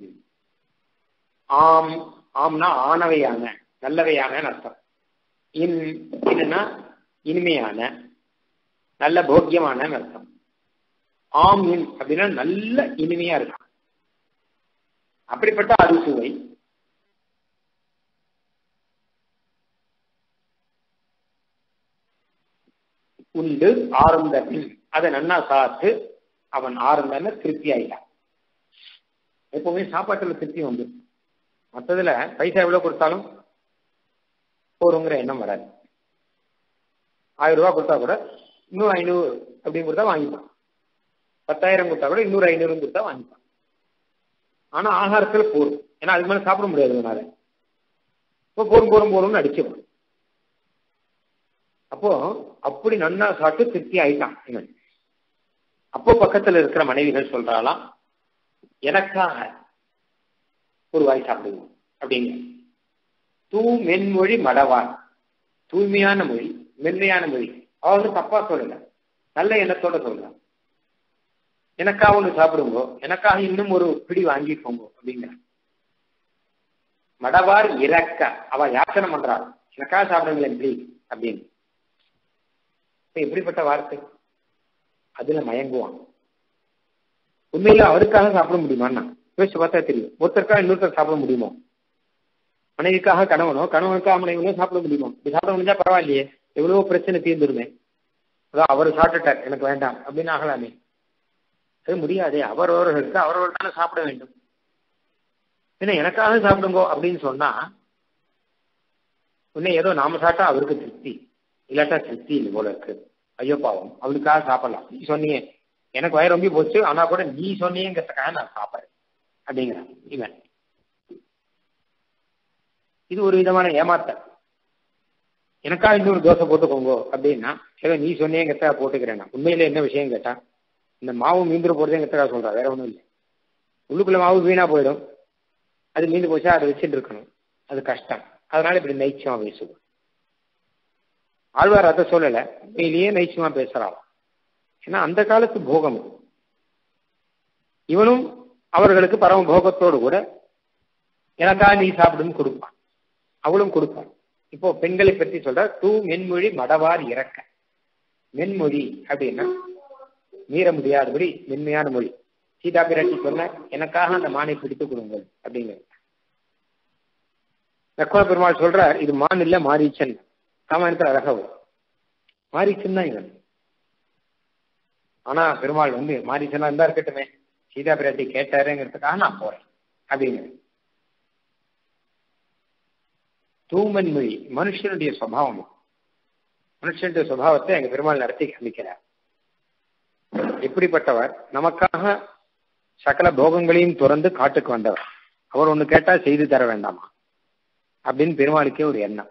ஆம் ஆம்னா ஆனவையான நல்லவையான அர்த்தம் இன் என்னன்னா இனிமையான நல்ல போக்கியமான அர்த்தம் ஆம் இன் அப்படின்னா நல்ல இனிமையா இருக்கும் அப்படிப்பட்ட அறுசுவை உண்டு ஆரம்ப பின் அதை நன்னா சாத்து அவன் ஆரம்பன்னு திருப்தி ஆயிட்டான் எப்பவுமே சாப்பாட்டுல திருப்தி வந்து மற்றதுல பைசா எவ்வளவு கொடுத்தாலும் போருங்கிற எண்ணம் வராது ஆயிரம் ரூபாய் கொடுத்தா கூட இன்னும் ஐநூறு அப்படின்னு கொடுத்தா வாங்கிப்பான் பத்தாயிரம் கொடுத்தா கூட இன்னொரு ஐநூறு கொடுத்தா வாங்கிப்பான் ஆனா ஆகாரத்துல போரும் ஏன்னா அதுக்கு மேல சாப்பிட முடியாது அதனால இப்போ போரும் போரும் போரும்னு அடிச்சுவான் அப்போ அப்படி நன்னா சாப்பிட்டு திருப்தி ஆயிட்டான் இவன் அப்போ பக்கத்துல இருக்கிற மனைவிகள் சொல்றாளாம் எனக்காக ஒரு வாய் சாப்பிடுவோம் அப்படிங்க தூ மென்மொழி மடவான் தூய்மையான மொழி மென்மையான மொழி அவங்க தப்பா சொல்லல நல்ல எண்ணத்தோட சொல்லலாம் எனக்காக ஒன்று சாப்பிடுங்கோ எனக்காக இன்னும் ஒரு பிடி வாங்கிக்கோங்க அப்படிங்கிற மடவார் இறக்க அவ யாச்சனை பண்றாள் எனக்காக சாப்பிடுங்களேன் ப்ளீஸ் அப்படின்னு எப்படிப்பட்ட வார்த்தை அதுல மயங்குவான் உண்மையில அவருக்காக சாப்பிட முடியுமான்னா யோசிச்சு பார்த்தா தெரியும் ஒருத்தருக்காக இன்னொருத்தர் சாப்பிட முடியுமோ மனைவிக்காக கணவனோ கணவனுக்காக மனைவனோ சாப்பிட முடியுமோ இப்படி சாப்பிட முடிஞ்சா பரவாயில்லையே எவ்வளவோ பிரச்சனை தீர்ந்துருமே அதான் அவர் சாப்பிட்டுட்டார் எனக்கு வேண்டாம் அப்படின்னு ஆகலாமே அது முடியாதே அவரவர்களுக்கு அவரவர் தானே சாப்பிட வேண்டும் என்ன எனக்காக சாப்பிடுங்கோ அப்படின்னு சொன்னா உன்னை ஏதோ நாம சாப்பிட்டா அவருக்கு திருப்தி இல்லாட்டா திருப்தி இல்லை போல இருக்கு ஐயோ பாவம் அவளுக்காக சாப்பிடலாம் நீ சொன்னியே எனக்கு வயிறு ரொம்ப போச்சு ஆனா கூட நீ சொன்னியங்கிறதுக்காக நான் சாப்பிட்றேன் அப்படிங்கிறான் இவன் இது ஒரு விதமான ஏமாத்தல் எனக்கா இன்னொரு தோசை போட்டுக்கோங்க அப்படின்னா ஏதோ நீ சொன்னியங்கிறத போட்டுக்கிறேன் உண்மையில என்ன விஷயம் கேட்டா இந்த மாவு மீந்துட போறதுங்கிறதுக்காக சொல்றா வேற ஒன்றும் இல்லை உள்ளுக்குள்ள மாவு வீணா போயிடும் அது மீந்து போச்சா அதை வச்சுட்டு இருக்கணும் அது கஷ்டம் அதனால இப்படி நைச்சமா பேசுவோம் ஆழ்வார் அதை சொல்லலை உண்மையிலேயே நைச்சமா பேசுறான் ஏன்னா அந்த காலத்து போகம் இவனும் அவர்களுக்கு பரம போகத்தோடு கூட எனக்கா நீ சாப்பிடுன்னு கொடுப்பான் அவளும் கொடுப்பான் இப்போ பெண்களை பற்றி சொல்ற தூ மென்மொழி மடவார் இறக்க மென்மொழி அப்படின்னா மீற முடியாதபடி மென்மையான மொழி சீதா பிராட்டி சொன்ன எனக்காக அந்த மானை பிடித்து கொடுங்கள் அப்படிங்கிற லக்ஷ்மண பெருமாள் சொல்ற இது மான் இல்ல மாரீச்சன் ராமாயணத்தில் அழகா வரும் மாரீச்சன் தான் இவன் ஆனா பெருமாள் வந்து மாரீச்சனா இருந்தா இருக்கட்டுமே சீதா பிராட்டி கேட்டாருங்கிறதுக்காக நான் போறேன் அப்படின்னு தூமன் மொழி மனுஷனுடைய சுவாவம் மனுஷனுடைய சுவாவத்தை எங்க பெருமாள் நடத்தி காமிக்கிறார் எப்படிப்பட்டவர் நமக்காக சகல போகங்களையும் துறந்து காட்டுக்கு வந்தவர் அவர் ஒண்ணு கேட்டா செய்து தர வேண்டாமா அப்படின்னு பெருமாளுக்கே ஒரு எண்ணம்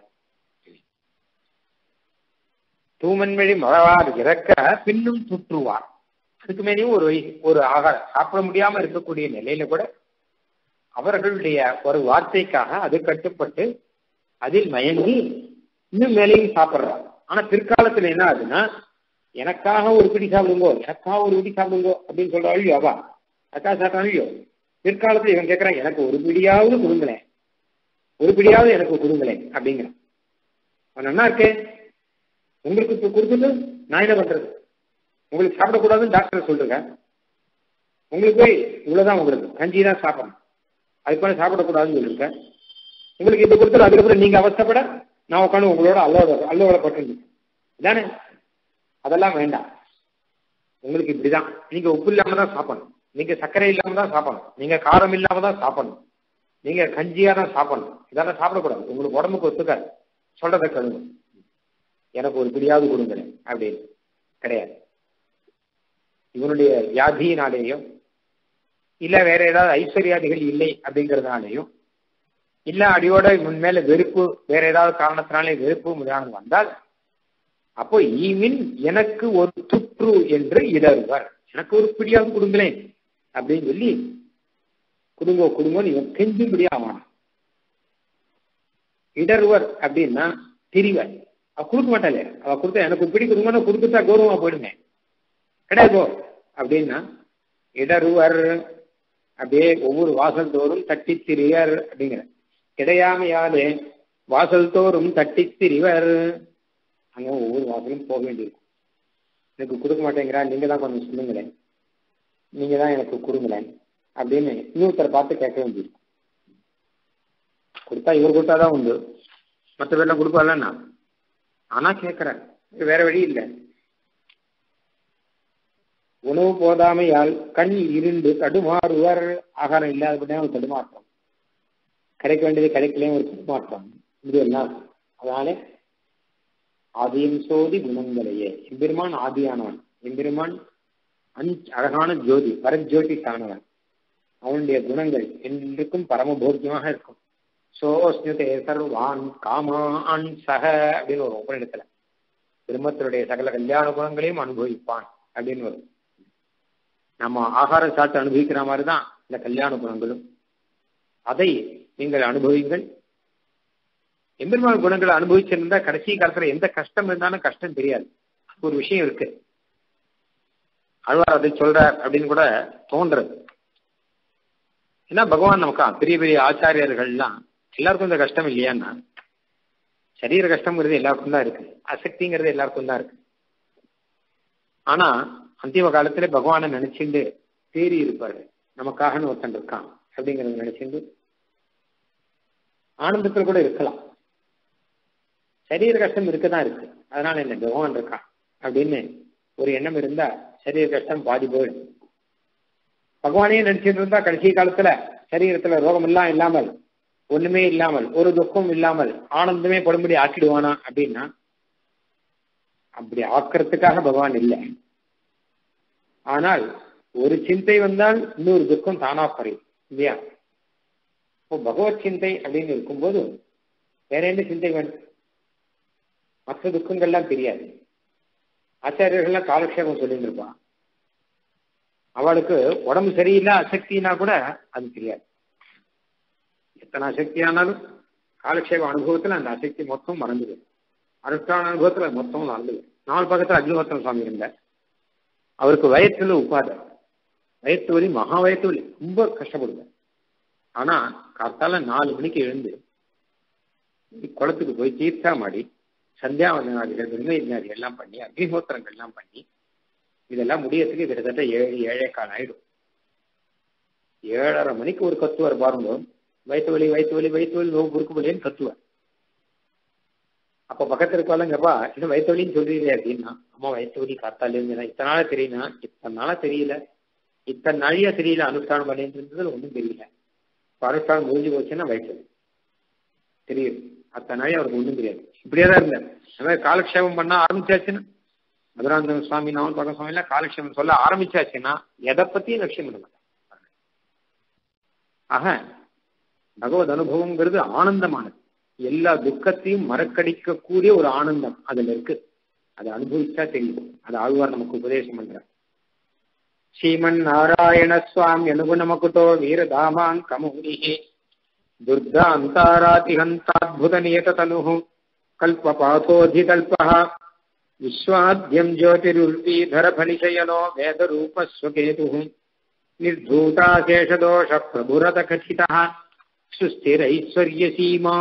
தூமன்வழி மழவார் இறக்க பின்னும் துற்றுவார் அதுக்கு மேலேயும் ஒரு ஒரு ஆகாரம் சாப்பிட முடியாம இருக்கக்கூடிய நிலையில கூட அவர்களுடைய ஒரு வார்த்தைக்காக அது கட்டுப்பட்டு அதில் மயங்கி இன்னும் மேலேயும் சாப்பிடுறாங்க ஆனா பிற்காலத்துல என்ன ஆகுதுன்னா எனக்காக ஒரு பிடி சாப்பிடுங்கோ எனக்காக ஒரு பிடி சாப்பிடுங்கோ அப்படின்னு சொல்ற அழியோவா அக்கா சாப்பிட்டா அழியோ பிற்காலத்துல இவன் கேட்கறான் எனக்கு ஒரு பிடியாவது கொடுங்களேன் ஒரு பிடியாவது எனக்கு கொடுங்களேன் அப்படிங்கிறான் நல்லா இருக்கே உங்களுக்கு இப்ப கொடுத்துட்டு நான் என்ன பண்றது உங்களுக்கு சாப்பிடக்கூடாதுன்னு டாக்டர் சொல்லுங்க உங்களுக்கு போய் இவ்வளவுதான் உங்களுக்கு கஞ்சி தான் சாப்பிடணும் அதுக்கு மேலே சாப்பிடக்கூடாதுன்னு சொல்லியிருக்கேன் உங்களுக்கு இது கொடுத்துட்டு அதுக்கப்புறம் நீங்க அவஸ்தப்பட நான் உட்காந்து உங்களோட அல்லோட அல்லோட பட்டு தானே அதெல்லாம் வேண்டாம் உங்களுக்கு இப்படிதான் நீங்க உப்பு இல்லாம தான் சாப்பிடணும் நீங்க சர்க்கரை இல்லாம தான் சாப்பிடணும் நீங்க காரம் இல்லாம தான் சாப்பிடணும் நீங்க கஞ்சியா தான் சாப்பிடணும் இதெல்லாம் சாப்பிடக்கூடாது உங்களுக்கு உடம்புக்கு ஒத்துக்காது சொல்றதை கழுங்க எனக்கு ஒரு பிடியாவது கொடுங்களேன் அப்படின்னு கிடையாது இவனுடைய வியாதியினாலேயோ இல்ல வேற ஏதாவது ஐஸ்வர்யாதிகள் இல்லை அப்படிங்கறதுனாலையும் இல்ல அடியோட இவன் மேல வெறுப்பு வேற ஏதாவது காரணத்தினாலே வெறுப்பு முதலானது வந்தால் அப்போ ஈமின் எனக்கு ஒரு துற்று என்று இடறுவர் எனக்கு ஒரு பிடியாவது கொடுங்களேன் அப்படின்னு சொல்லி குடுங்கோ குடுங்கோன்னு இவன் கெஞ்சும்படியா ஆவான் இடர்வர் அப்படின்னா திரிவர் அவ கொடுக்க மாட்டாளே அவ கொடுத்தா எனக்கு பிடி கொடுங்கன்னு கொடுத்துட்டா கௌரவமா போயிடுமே கிடையாது அப்படின்னா இடருவர் அப்படியே ஒவ்வொரு வாசல் தோறும் தட்டி திரியர் அப்படிங்கிற கிடையாமையாலே வாசல் தோறும் தட்டி திரிவர் அங்க ஒவ்வொரு வாசலும் போக வேண்டியிருக்கும் எனக்கு கொடுக்க மாட்டேங்கிறா நீங்க தான் கொஞ்சம் சொல்லுங்களேன் நீங்க தான் எனக்கு கொடுங்களேன் அப்படின்னு இன்னொருத்தரை பார்த்து கேட்க வேண்டியிருக்கும் கொடுத்தா இவர் கொடுத்தாதான் உண்டு மற்ற பேர்லாம் கொடுப்பாள்னா ஆனா கேட்கிறேன் வேற வழி இல்லை உணவு போதாமையால் கண் இருண்டு தடுமாறுவர் ஆகாரம் இல்லாதபடியா ஒரு தடுமாற்றம் கிடைக்க வேண்டியது கிடைக்கலையும் ஒரு தடுமாற்றம் இது எல்லாம் அதனாலே ஆதியம் சோதி குணங்களையே எம்பெருமான் ஆதியானவன் எம்பெருமான் அஞ் அழகான ஜோதி பரஜோதி தானவன் அவனுடைய குணங்கள் என்றைக்கும் பரமபோக்கியமாக இருக்கும் சோஸ்னுதே சர்வான் காமான் சக அப்படின்னு ஒரு உபநிடத்துல பிரம்மத்தினுடைய சகல கல்யாண குணங்களையும் அனுபவிப்பான் அப்படின்னு வரும் நம்ம ஆகார சாட்டு அனுபவிக்கிற மாதிரி தான் இந்த கல்யாண குணங்களும் அதை நீங்கள் அனுபவிங்கள் எம்பெருமான் குணங்களை அனுபவிச்சிருந்தா கடைசி காலத்துல எந்த கஷ்டம் இருந்தாலும் கஷ்டம் தெரியாது ஒரு விஷயம் இருக்கு அழ்வார் அதை சொல்றார் அப்படின்னு கூட தோன்றது ஏன்னா பகவான் நமக்கா பெரிய பெரிய ஆச்சாரியர்கள்லாம் எல்லாருக்கும் இந்த கஷ்டம் இல்லையான்னா சரீர கஷ்டம்ங்கிறது எல்லாருக்கும் தான் இருக்கு அசக்திங்கிறது எல்லாருக்கும் தான் இருக்கு ஆனா அந்திம காலத்துல பகவானை நினைச்சுண்டு தேறி இருப்பாரு நமக்காகன்னு ஒருத்தன் இருக்கான் அப்படிங்கறத நினைச்சுண்டு ஆனந்தத்துல கூட இருக்கலாம் சரீர கஷ்டம் இருக்கதான் இருக்கு அதனால என்ன பகவான் இருக்கான் அப்படின்னு ஒரு எண்ணம் இருந்தா சரீர கஷ்டம் பாதி போயிடும் பகவானே நினைச்சிட்டு இருந்தா கடைசி காலத்துல சரீரத்துல ரோகம் எல்லாம் இல்லாமல் ஒண்ணுமே இல்லாமல் ஒரு துக்கம் இல்லாமல் ஆனந்தமே படும்படி ஆக்கிடுவானா அப்படின்னா அப்படி ஆக்கிறதுக்காக பகவான் இல்லை ஆனால் ஒரு சிந்தை வந்தால் இன்னொரு துக்கம் தானா குறையும் இல்லையா இப்போ பகவத் சிந்தை அப்படின்னு இருக்கும்போது வேற என்ன சிந்தை வேணும் மற்ற துக்கங்கள்லாம் தெரியாது ஆச்சாரியர்கள்லாம் காலக்ஷேபம் சொல்லிட்டு இருப்பான் அவளுக்கு உடம்பு சரியில்லை அசக்தினா கூட அது தெரியாது எத்தனை அசக்தி ஆனாலும் காலக்ஷேப அனுபவத்துல அந்த அசக்தி மொத்தம் மறந்துது அனுஷ்டான அனுபவத்துல மொத்தம் மறந்துது நாலு பக்கத்துல அக்னிஹோத்திரம் சுவாமி இருந்தார் அவருக்கு வயத்துல உப்பாத வயத்து வலி மகா வயத்து வலி ரொம்ப கஷ்டப்படுவார் ஆனா காத்தால நாலு மணிக்கு எழுந்து குளத்துக்கு போய் தீர்த்தா மாடி சந்தியாவதனாதிகள் பிரம்மயஜாதி எல்லாம் பண்ணி அக்னிஹோத்திரங்கள் எல்லாம் பண்ணி இதெல்லாம் முடியறதுக்கு கிட்டத்தட்ட ஏழு ஏழே கால் ஆயிடும் ஏழரை மணிக்கு ஒரு கத்துவார் பாருங்க வயிற்று வலி வயிற்று வலி வயிற்று வலி நோவு குறுக்கு வலின்னு கத்துவார் அப்ப பக்கத்துல இருக்காலங்கப்பா என்ன வயிற்று வலின்னு சொல்றீங்க அப்படின்னா அம்மா வயிற்று வலி காத்தாலே இத்தனை நாளா தெரியுனா இத்தனை நாளா தெரியல இத்தனை நாழியா தெரியல அனுஷ்டானம் பண்ணிட்டு இருந்தது ஒன்றும் தெரியல இப்போ அனுஷ்டானம் முடிஞ்சு போச்சுன்னா வயசு தெரியுது அத்தனை நாளி அவருக்கு ஒன்றும் தெரியாது இப்படியே தான் இருந்தார் அதாவது காலக்ஷேபம் பண்ண ஆரம்பிச்சாச்சுன்னா மதுராந்தக சுவாமி நாவல் பக்கம் சுவாமி எல்லாம் காலக்ஷேபம் சொல்ல ஆரம்பிச்சாச்சுன்னா எதை பத்தியும் லட்சியம் பண்ண மாட்டாங்க ஆக பகவத் அனுபவங்கிறது ஆனந்தமானது எல்லா துக்கத்தையும் மறக்கடிக்கக்கூடிய ஒரு ஆனந்தம் அதுல இருக்கு அதை அனுபவிச்சா தெரியும் அது ஆழ்வார் நமக்கு உபதேசம் பண்ற ஸ்ரீமன் நாராயண சுவாமி அனுகுணமகுட்டோ வீரதாமான் கமுனிஹி दुर्गान्तारातिहन्ताद्भुत नियततनुः कल्पपाथोऽधिकल्पः विश्वाद्यम् ज्योतिरुल्पीधरफलिशयनो वेदरूपस्वकेतुः निर्धूताशेषदोषप्रभुरतकथितः சுஸ்திரைஸ்வர்யசீமா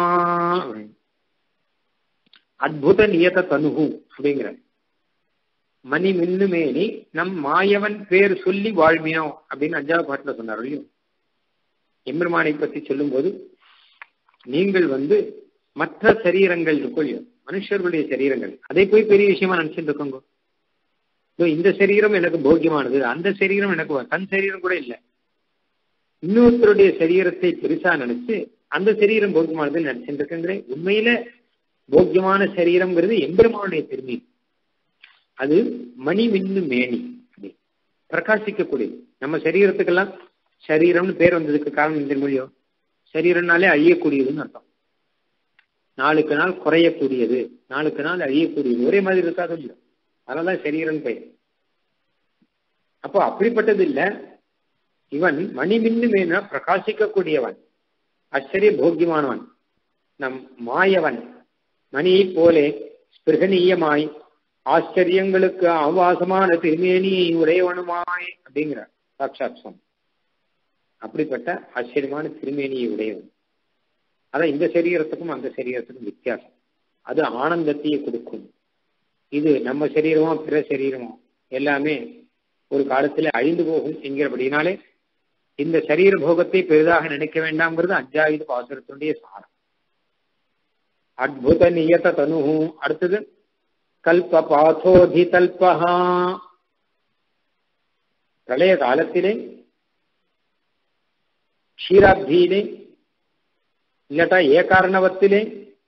அத்புத நியத தனுகு அப்படிங்கிற மணி மின்னுமேனி நம் மாயவன் பேர் சொல்லி வாழ்மினோம் அப்படின்னு அஞ்சாவது பாட்டுல சொன்னார் இல்லையோ எம்பெருமானை பற்றி சொல்லும்போது நீங்கள் வந்து மற்ற சரீரங்கள் இருக்கும் இல்லையோ மனுஷர்களுடைய சரீரங்கள் அதை போய் பெரிய விஷயமா நினைச்சிட்டு இருக்கோங்க இந்த சரீரம் எனக்கு போக்கியமானது அந்த சரீரம் எனக்கு தன் சரீரம் கூட இல்லை இன்னொருத்தருடைய சரீரத்தை பெருசா நினைச்சு அந்த சரீரம் போக்கியமானது நினைச்சிட்டு இருக்குங்கிறேன் உண்மையில போக்கியமான சரீரம்ங்கிறது எம்பெருமானுடைய பெருமை அது மணி மின்னு மேனி பிரகாசிக்கக்கூடியது நம்ம சரீரத்துக்கெல்லாம் சரீரம்னு பேர் வந்ததுக்கு காரணம் இந்த மொழியோ சரீரம்னாலே அழியக்கூடியதுன்னு அர்த்தம் நாளுக்கு நாள் குறையக்கூடியது நாளுக்கு நாள் அழியக்கூடியது ஒரே மாதிரி இருக்காது இல்லையோ அதனாலதான் சரீரம் பெயர் அப்போ அப்படிப்பட்டது இல்லை இவன் மணி மின்னு மேனா பிரகாசிக்கக்கூடியவன் ஆச்சரிய போக்கியமானவன் நம் மாயவன் மணியை போலே ஸ்பிருகனீயமாய் ஆச்சரியங்களுக்கு ஆவாசமான திருமேனியை உடையவனுமாய் அப்படிங்கிறார் சாட்சாத் சுவாமி அப்படிப்பட்ட ஆச்சரியமான திருமேனியை உடையவன் அதான் இந்த சரீரத்துக்கும் அந்த சரீரத்துக்கும் வித்தியாசம் அது ஆனந்தத்தையே கொடுக்கும் இது நம்ம சரீரமோ பிற சரீரமோ எல்லாமே ஒரு காலத்துல அழிந்து போகும் என்கிறபடினாலே இந்த சரீர போகத்தை பெரிதாக நினைக்க வேண்டாம்ங்கிறது அஞ்சாவது பாசுரத்தினுடைய சாரம் அத்புத நியத தனு அடுத்தது கல்ப பாதோதி தல்பகா பிரளய காலத்திலே க்ஷீராப்தியிலே இல்லாட்டா ஏகாரணவத்திலே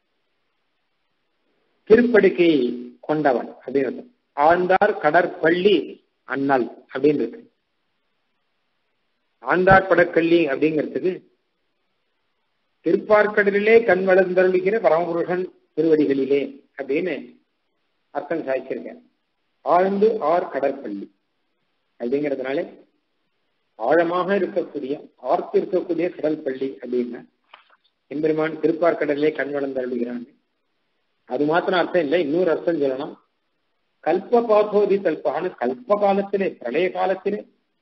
திருப்படிக்கை கொண்டவன் அப்படின்னு ஆழ்ந்தார் கடற்பள்ளி அண்ணல் அப்படின்னு இருக்கு ஆண்டார் படக்கள்ளி அப்படிங்கிறதுக்கு திருப்பார்க்கடலிலே கண் வளர்ந்தருளிக்கிற பரமபுருஷன் திருவடிகளிலே அப்படின்னு அர்த்தம் சாய்ச்சிருக்கேன் ஆழ்ந்து ஆர் கடற்பள்ளி அப்படிங்கிறதுனால ஆழமாக இருக்கக்கூடிய ஆர்த்து இருக்கக்கூடிய கடல் பள்ளி அப்படின்னா எம்பெருமான் திருப்பார்க்கடலிலே கண் வளர்ந்தருளுகிறான் அது மாத்திரம் அர்த்தம் இல்லை இன்னொரு அர்த்தம் சொல்லணும் கல்ப பாதோதி கல்பகான்னு கல்ப காலத்திலே பிரளய காலத்திலே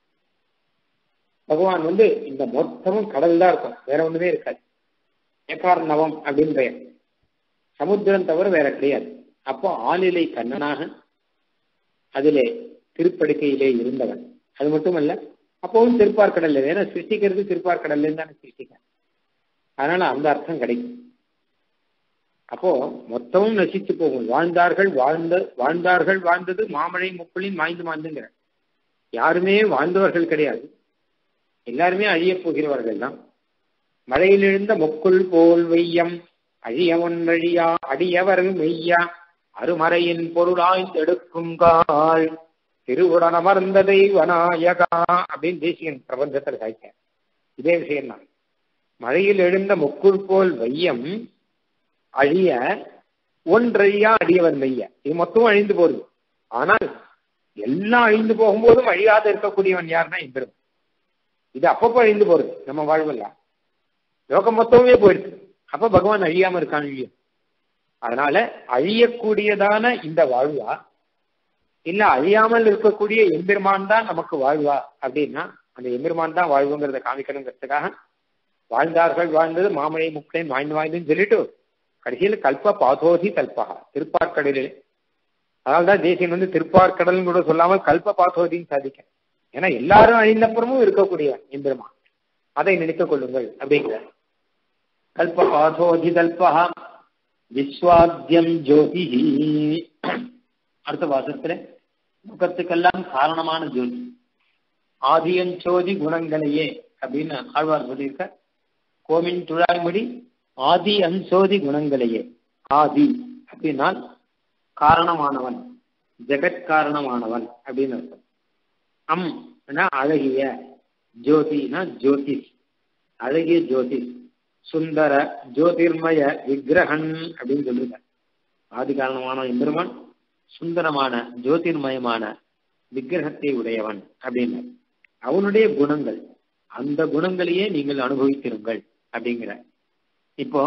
பகவான் வந்து இந்த மொத்தமும் கடல் தான் இருக்கும் வேற ஒண்ணுமே இருக்காது ஏகார்ணவம் அப்படின்னு பெயர் சமுத்திரம் தவிர வேற கிடையாது அப்போ ஆளிலை கண்ணனாக அதிலே திருப்படுக்கையிலே இருந்தவன் அது மட்டுமல்ல அப்பவும் திருப்பார்கடல்ல வேற சிருஷ்டிக்கிறது திருப்பார்கடல்ல தானே சிருஷ்டிக்க அதனால அந்த அர்த்தம் கிடைக்கும் அப்போ மொத்தமும் நசித்து போகும் வாழ்ந்தார்கள் வாழ்ந்த வாழ்ந்தார்கள் வாழ்ந்தது மாமழை முப்புளின் மாய்ந்து மாய்ந்துங்கிற யாருமே வாழ்ந்தவர்கள் கிடையாது எல்லாருமே அழியப் போகிறவர்கள் தான் மழையில் எழுந்த மொக்குள் போல் வெய்யம் அழிய ஒன்றழியா அடியவர் மெய்யா அருமறையின் பொருளாய் எடுக்கும் கால் திருவுடன் அமர்ந்ததை வனாயகா அப்படின்னு தேசியன் பிரபந்தத்தில் சாய்க்க இதே விஷயம் தான் மழையில் எழுந்த முக்குள் போல் வையம் அழிய ஒன்றழியா அடியவர் மெய்ய இது மொத்தமும் அழிந்து போகுது ஆனால் எல்லாம் அழிந்து போகும்போதும் அழியாத இருக்கக்கூடியவன் யாருன்னா இந்திரன் இது அப்பப்போ அழிந்து போறது நம்ம வாழ்வெல்லாம் லோகம் மொத்தமே போயிடுது அப்ப பகவான் அழியாம இருக்கான் இல்லையோ அதனால அழியக்கூடியதான இந்த வாழ்வா இல்ல அழியாமல் இருக்கக்கூடிய எம்பெருமான் தான் நமக்கு வாழ்வா அப்படின்னா அந்த எம்பெருமான் தான் வாழ்வுங்கிறத காமிக்கணுங்கிறதுக்காக வாழ்ந்தார்கள் வாழ்ந்தது மாமனை முக்களேன் வாழ்ந்து வாழ்ந்துன்னு சொல்லிட்டு கடைசியில் கல்ப பாதோதி கல்பா திருப்பார்க்கடலில் அதனால்தான் தேசியன் வந்து திருப்பார்க்கடல் கூட சொல்லாமல் கல்ப பாதோதின்னு சாதிக்க ஏன்னா எல்லாரும் அழிந்தப்புறமும் இருக்கக்கூடியவன் எம்பெருமான் அதை நினைத்துக் கொள்ளுங்கள் அப்படிங்கிற கல்ப பாதோதி கல்பா விஸ்வாத்தியம் ஜோதி அடுத்த வாசத்துல முகத்துக்கெல்லாம் காரணமான ஜோதி ஆதியஞ்சோதி குணங்களையே அப்படின்னு ஆழ்வார் சொல்லியிருக்க கோமின் துழாய்மொழி ஆதி அஞ்சோதி குணங்களையே ஆதி அப்படின்னால் காரணமானவன் ஜெகத் காரணமானவன் அப்படின்னு அர்த்தம் அம் அழகிய ஜோதினா ஜோதிஷ் அழகிய ஜோதிஷ் சுந்தர ஜோதிர்மய விக்கிரகன் அப்படின்னு சொல்லிருக்க ஆதி காரணமான எம்பெருமான் சுந்தரமான ஜோதிர்மயமான விக்கிரகத்தை உடையவன் அப்படின்னு அவனுடைய குணங்கள் அந்த குணங்களையே நீங்கள் அனுபவித்திருங்கள் அப்படிங்கிற இப்போ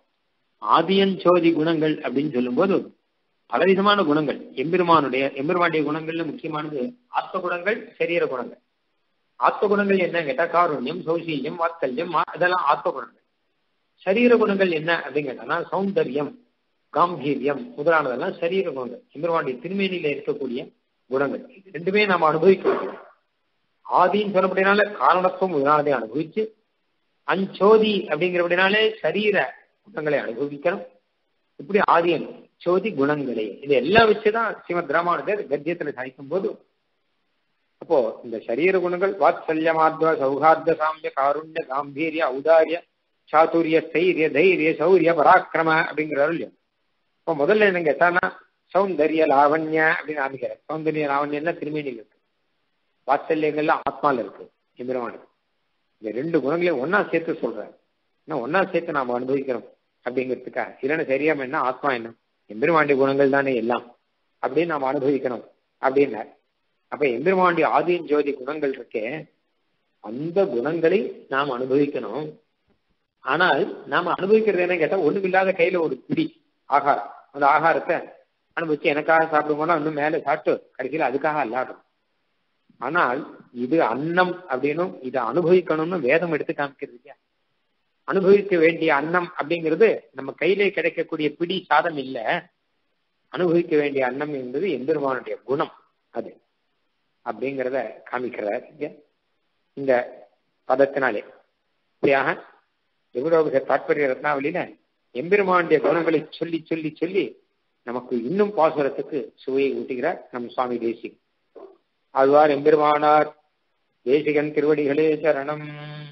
ஆதியன் சோதி குணங்கள் அப்படின்னு சொல்லும்போது பலவிதமான குணங்கள் எம்பெருமானுடைய எம்பெருமானுடைய குணங்கள்ல முக்கியமானது ஆத்ம குணங்கள் சரீர குணங்கள் ஆத்ம குணங்கள் என்ன கேட்டா காருண்யம் சௌசீல்யம் வாத்சல்யம் அதெல்லாம் ஆத்ம குணங்கள் சரீர குணங்கள் என்ன அப்படின்னு கேட்டா சௌந்தர்யம் காம்பீரியம் முதலானதெல்லாம் சரீர குணங்கள் எம்பெருமானுடைய திருமேனியில இருக்கக்கூடிய குணங்கள் ரெண்டுமே நாம் அனுபவிக்க முடியும் ஆதின்னு சொல்லப்படினால காரணத்துவம் முதலானதை அனுபவிச்சு அஞ்சோதி அப்படிங்கிறபடினாலே சரீர குணங்களை அனுபவிக்கணும் இப்படி ஆதியன் சோதி குணங்களே இது எல்லாம் வச்சுதான் ஸ்ரீமத் ராமானுஜர் கத்தியத்துல சாய்க்கும் போது அப்போ இந்த சரீர குணங்கள் வாத்சல்யமாத்வ சௌஹார்த சாமிய காருண்ய காம்பீரிய ஔதாரிய சாதுரிய ஸ்தைரிய தைரிய சௌரிய பராக்கிரம அப்படிங்கிறாரு இல்லையா இப்போ முதல்ல என்ன கேட்டானா சௌந்தரிய லாவண்ய அப்படின்னு ஆரம்பிக்கிறார் சௌந்தரிய லாவண்யம்லாம் திருமேனியில் இருக்கு வாத்சல்யங்கள்லாம் ஆத்மால இருக்கு எம்பெருமானுக்கு இந்த ரெண்டு குணங்களையும் ஒன்னா சேர்த்து சொல்றேன் ஏன்னா ஒன்னா சேர்த்து நாம அனுபவிக்கிறோம் அப்படிங்கிறதுக்கா இல்லைன்னா சரியாம என்ன ஆத்மா என்ன எம்பெருமாண்டிய குணங்கள் தானே எல்லாம் அப்படின்னு நாம் அனுபவிக்கணும் அப்படின்னார் அப்ப எம்பெருமாண்டிய ஆதியின் ஜோதி குணங்கள் இருக்கே அந்த குணங்களை நாம் அனுபவிக்கணும் ஆனால் நாம அனுபவிக்கிறது என்ன கேட்டா ஒண்ணுமில்லாத கையில ஒரு பிடி ஆகாரம் அந்த ஆகாரத்தை அனுபவிச்சு எனக்காக சாப்பிடுவோம்னா இன்னும் மேல சாப்பிட்டு கடைசியில் அதுக்காக அல்லாடும் ஆனால் இது அன்னம் அப்படின்னும் இதை அனுபவிக்கணும்னு வேதம் எடுத்து காமிக்கிறது இல்லையா அனுபவிக்க வேண்டிய அன்னம் அப்படிங்கிறது நம்ம கையிலே கிடைக்கக்கூடிய பிடி சாதம் இல்ல அனுபவிக்க வேண்டிய அன்னம் என்பது எம்பெருமானுடைய குணம் அது அப்படிங்கிறத காமிக்கிறார் இந்த பதத்தினாலே இப்படியாக எவ்வளவு தாற்பரிய ரத்னாவளியில எம்பெருமானுடைய குணங்களை சொல்லி சொல்லி சொல்லி நமக்கு இன்னும் பாசுரத்துக்கு சுவையை ஊட்டுகிறார் நம் சுவாமி தேசிகன் ஆழ்வார் எம்பெருமானார் தேசிகன் திருவடிகளே சரணம்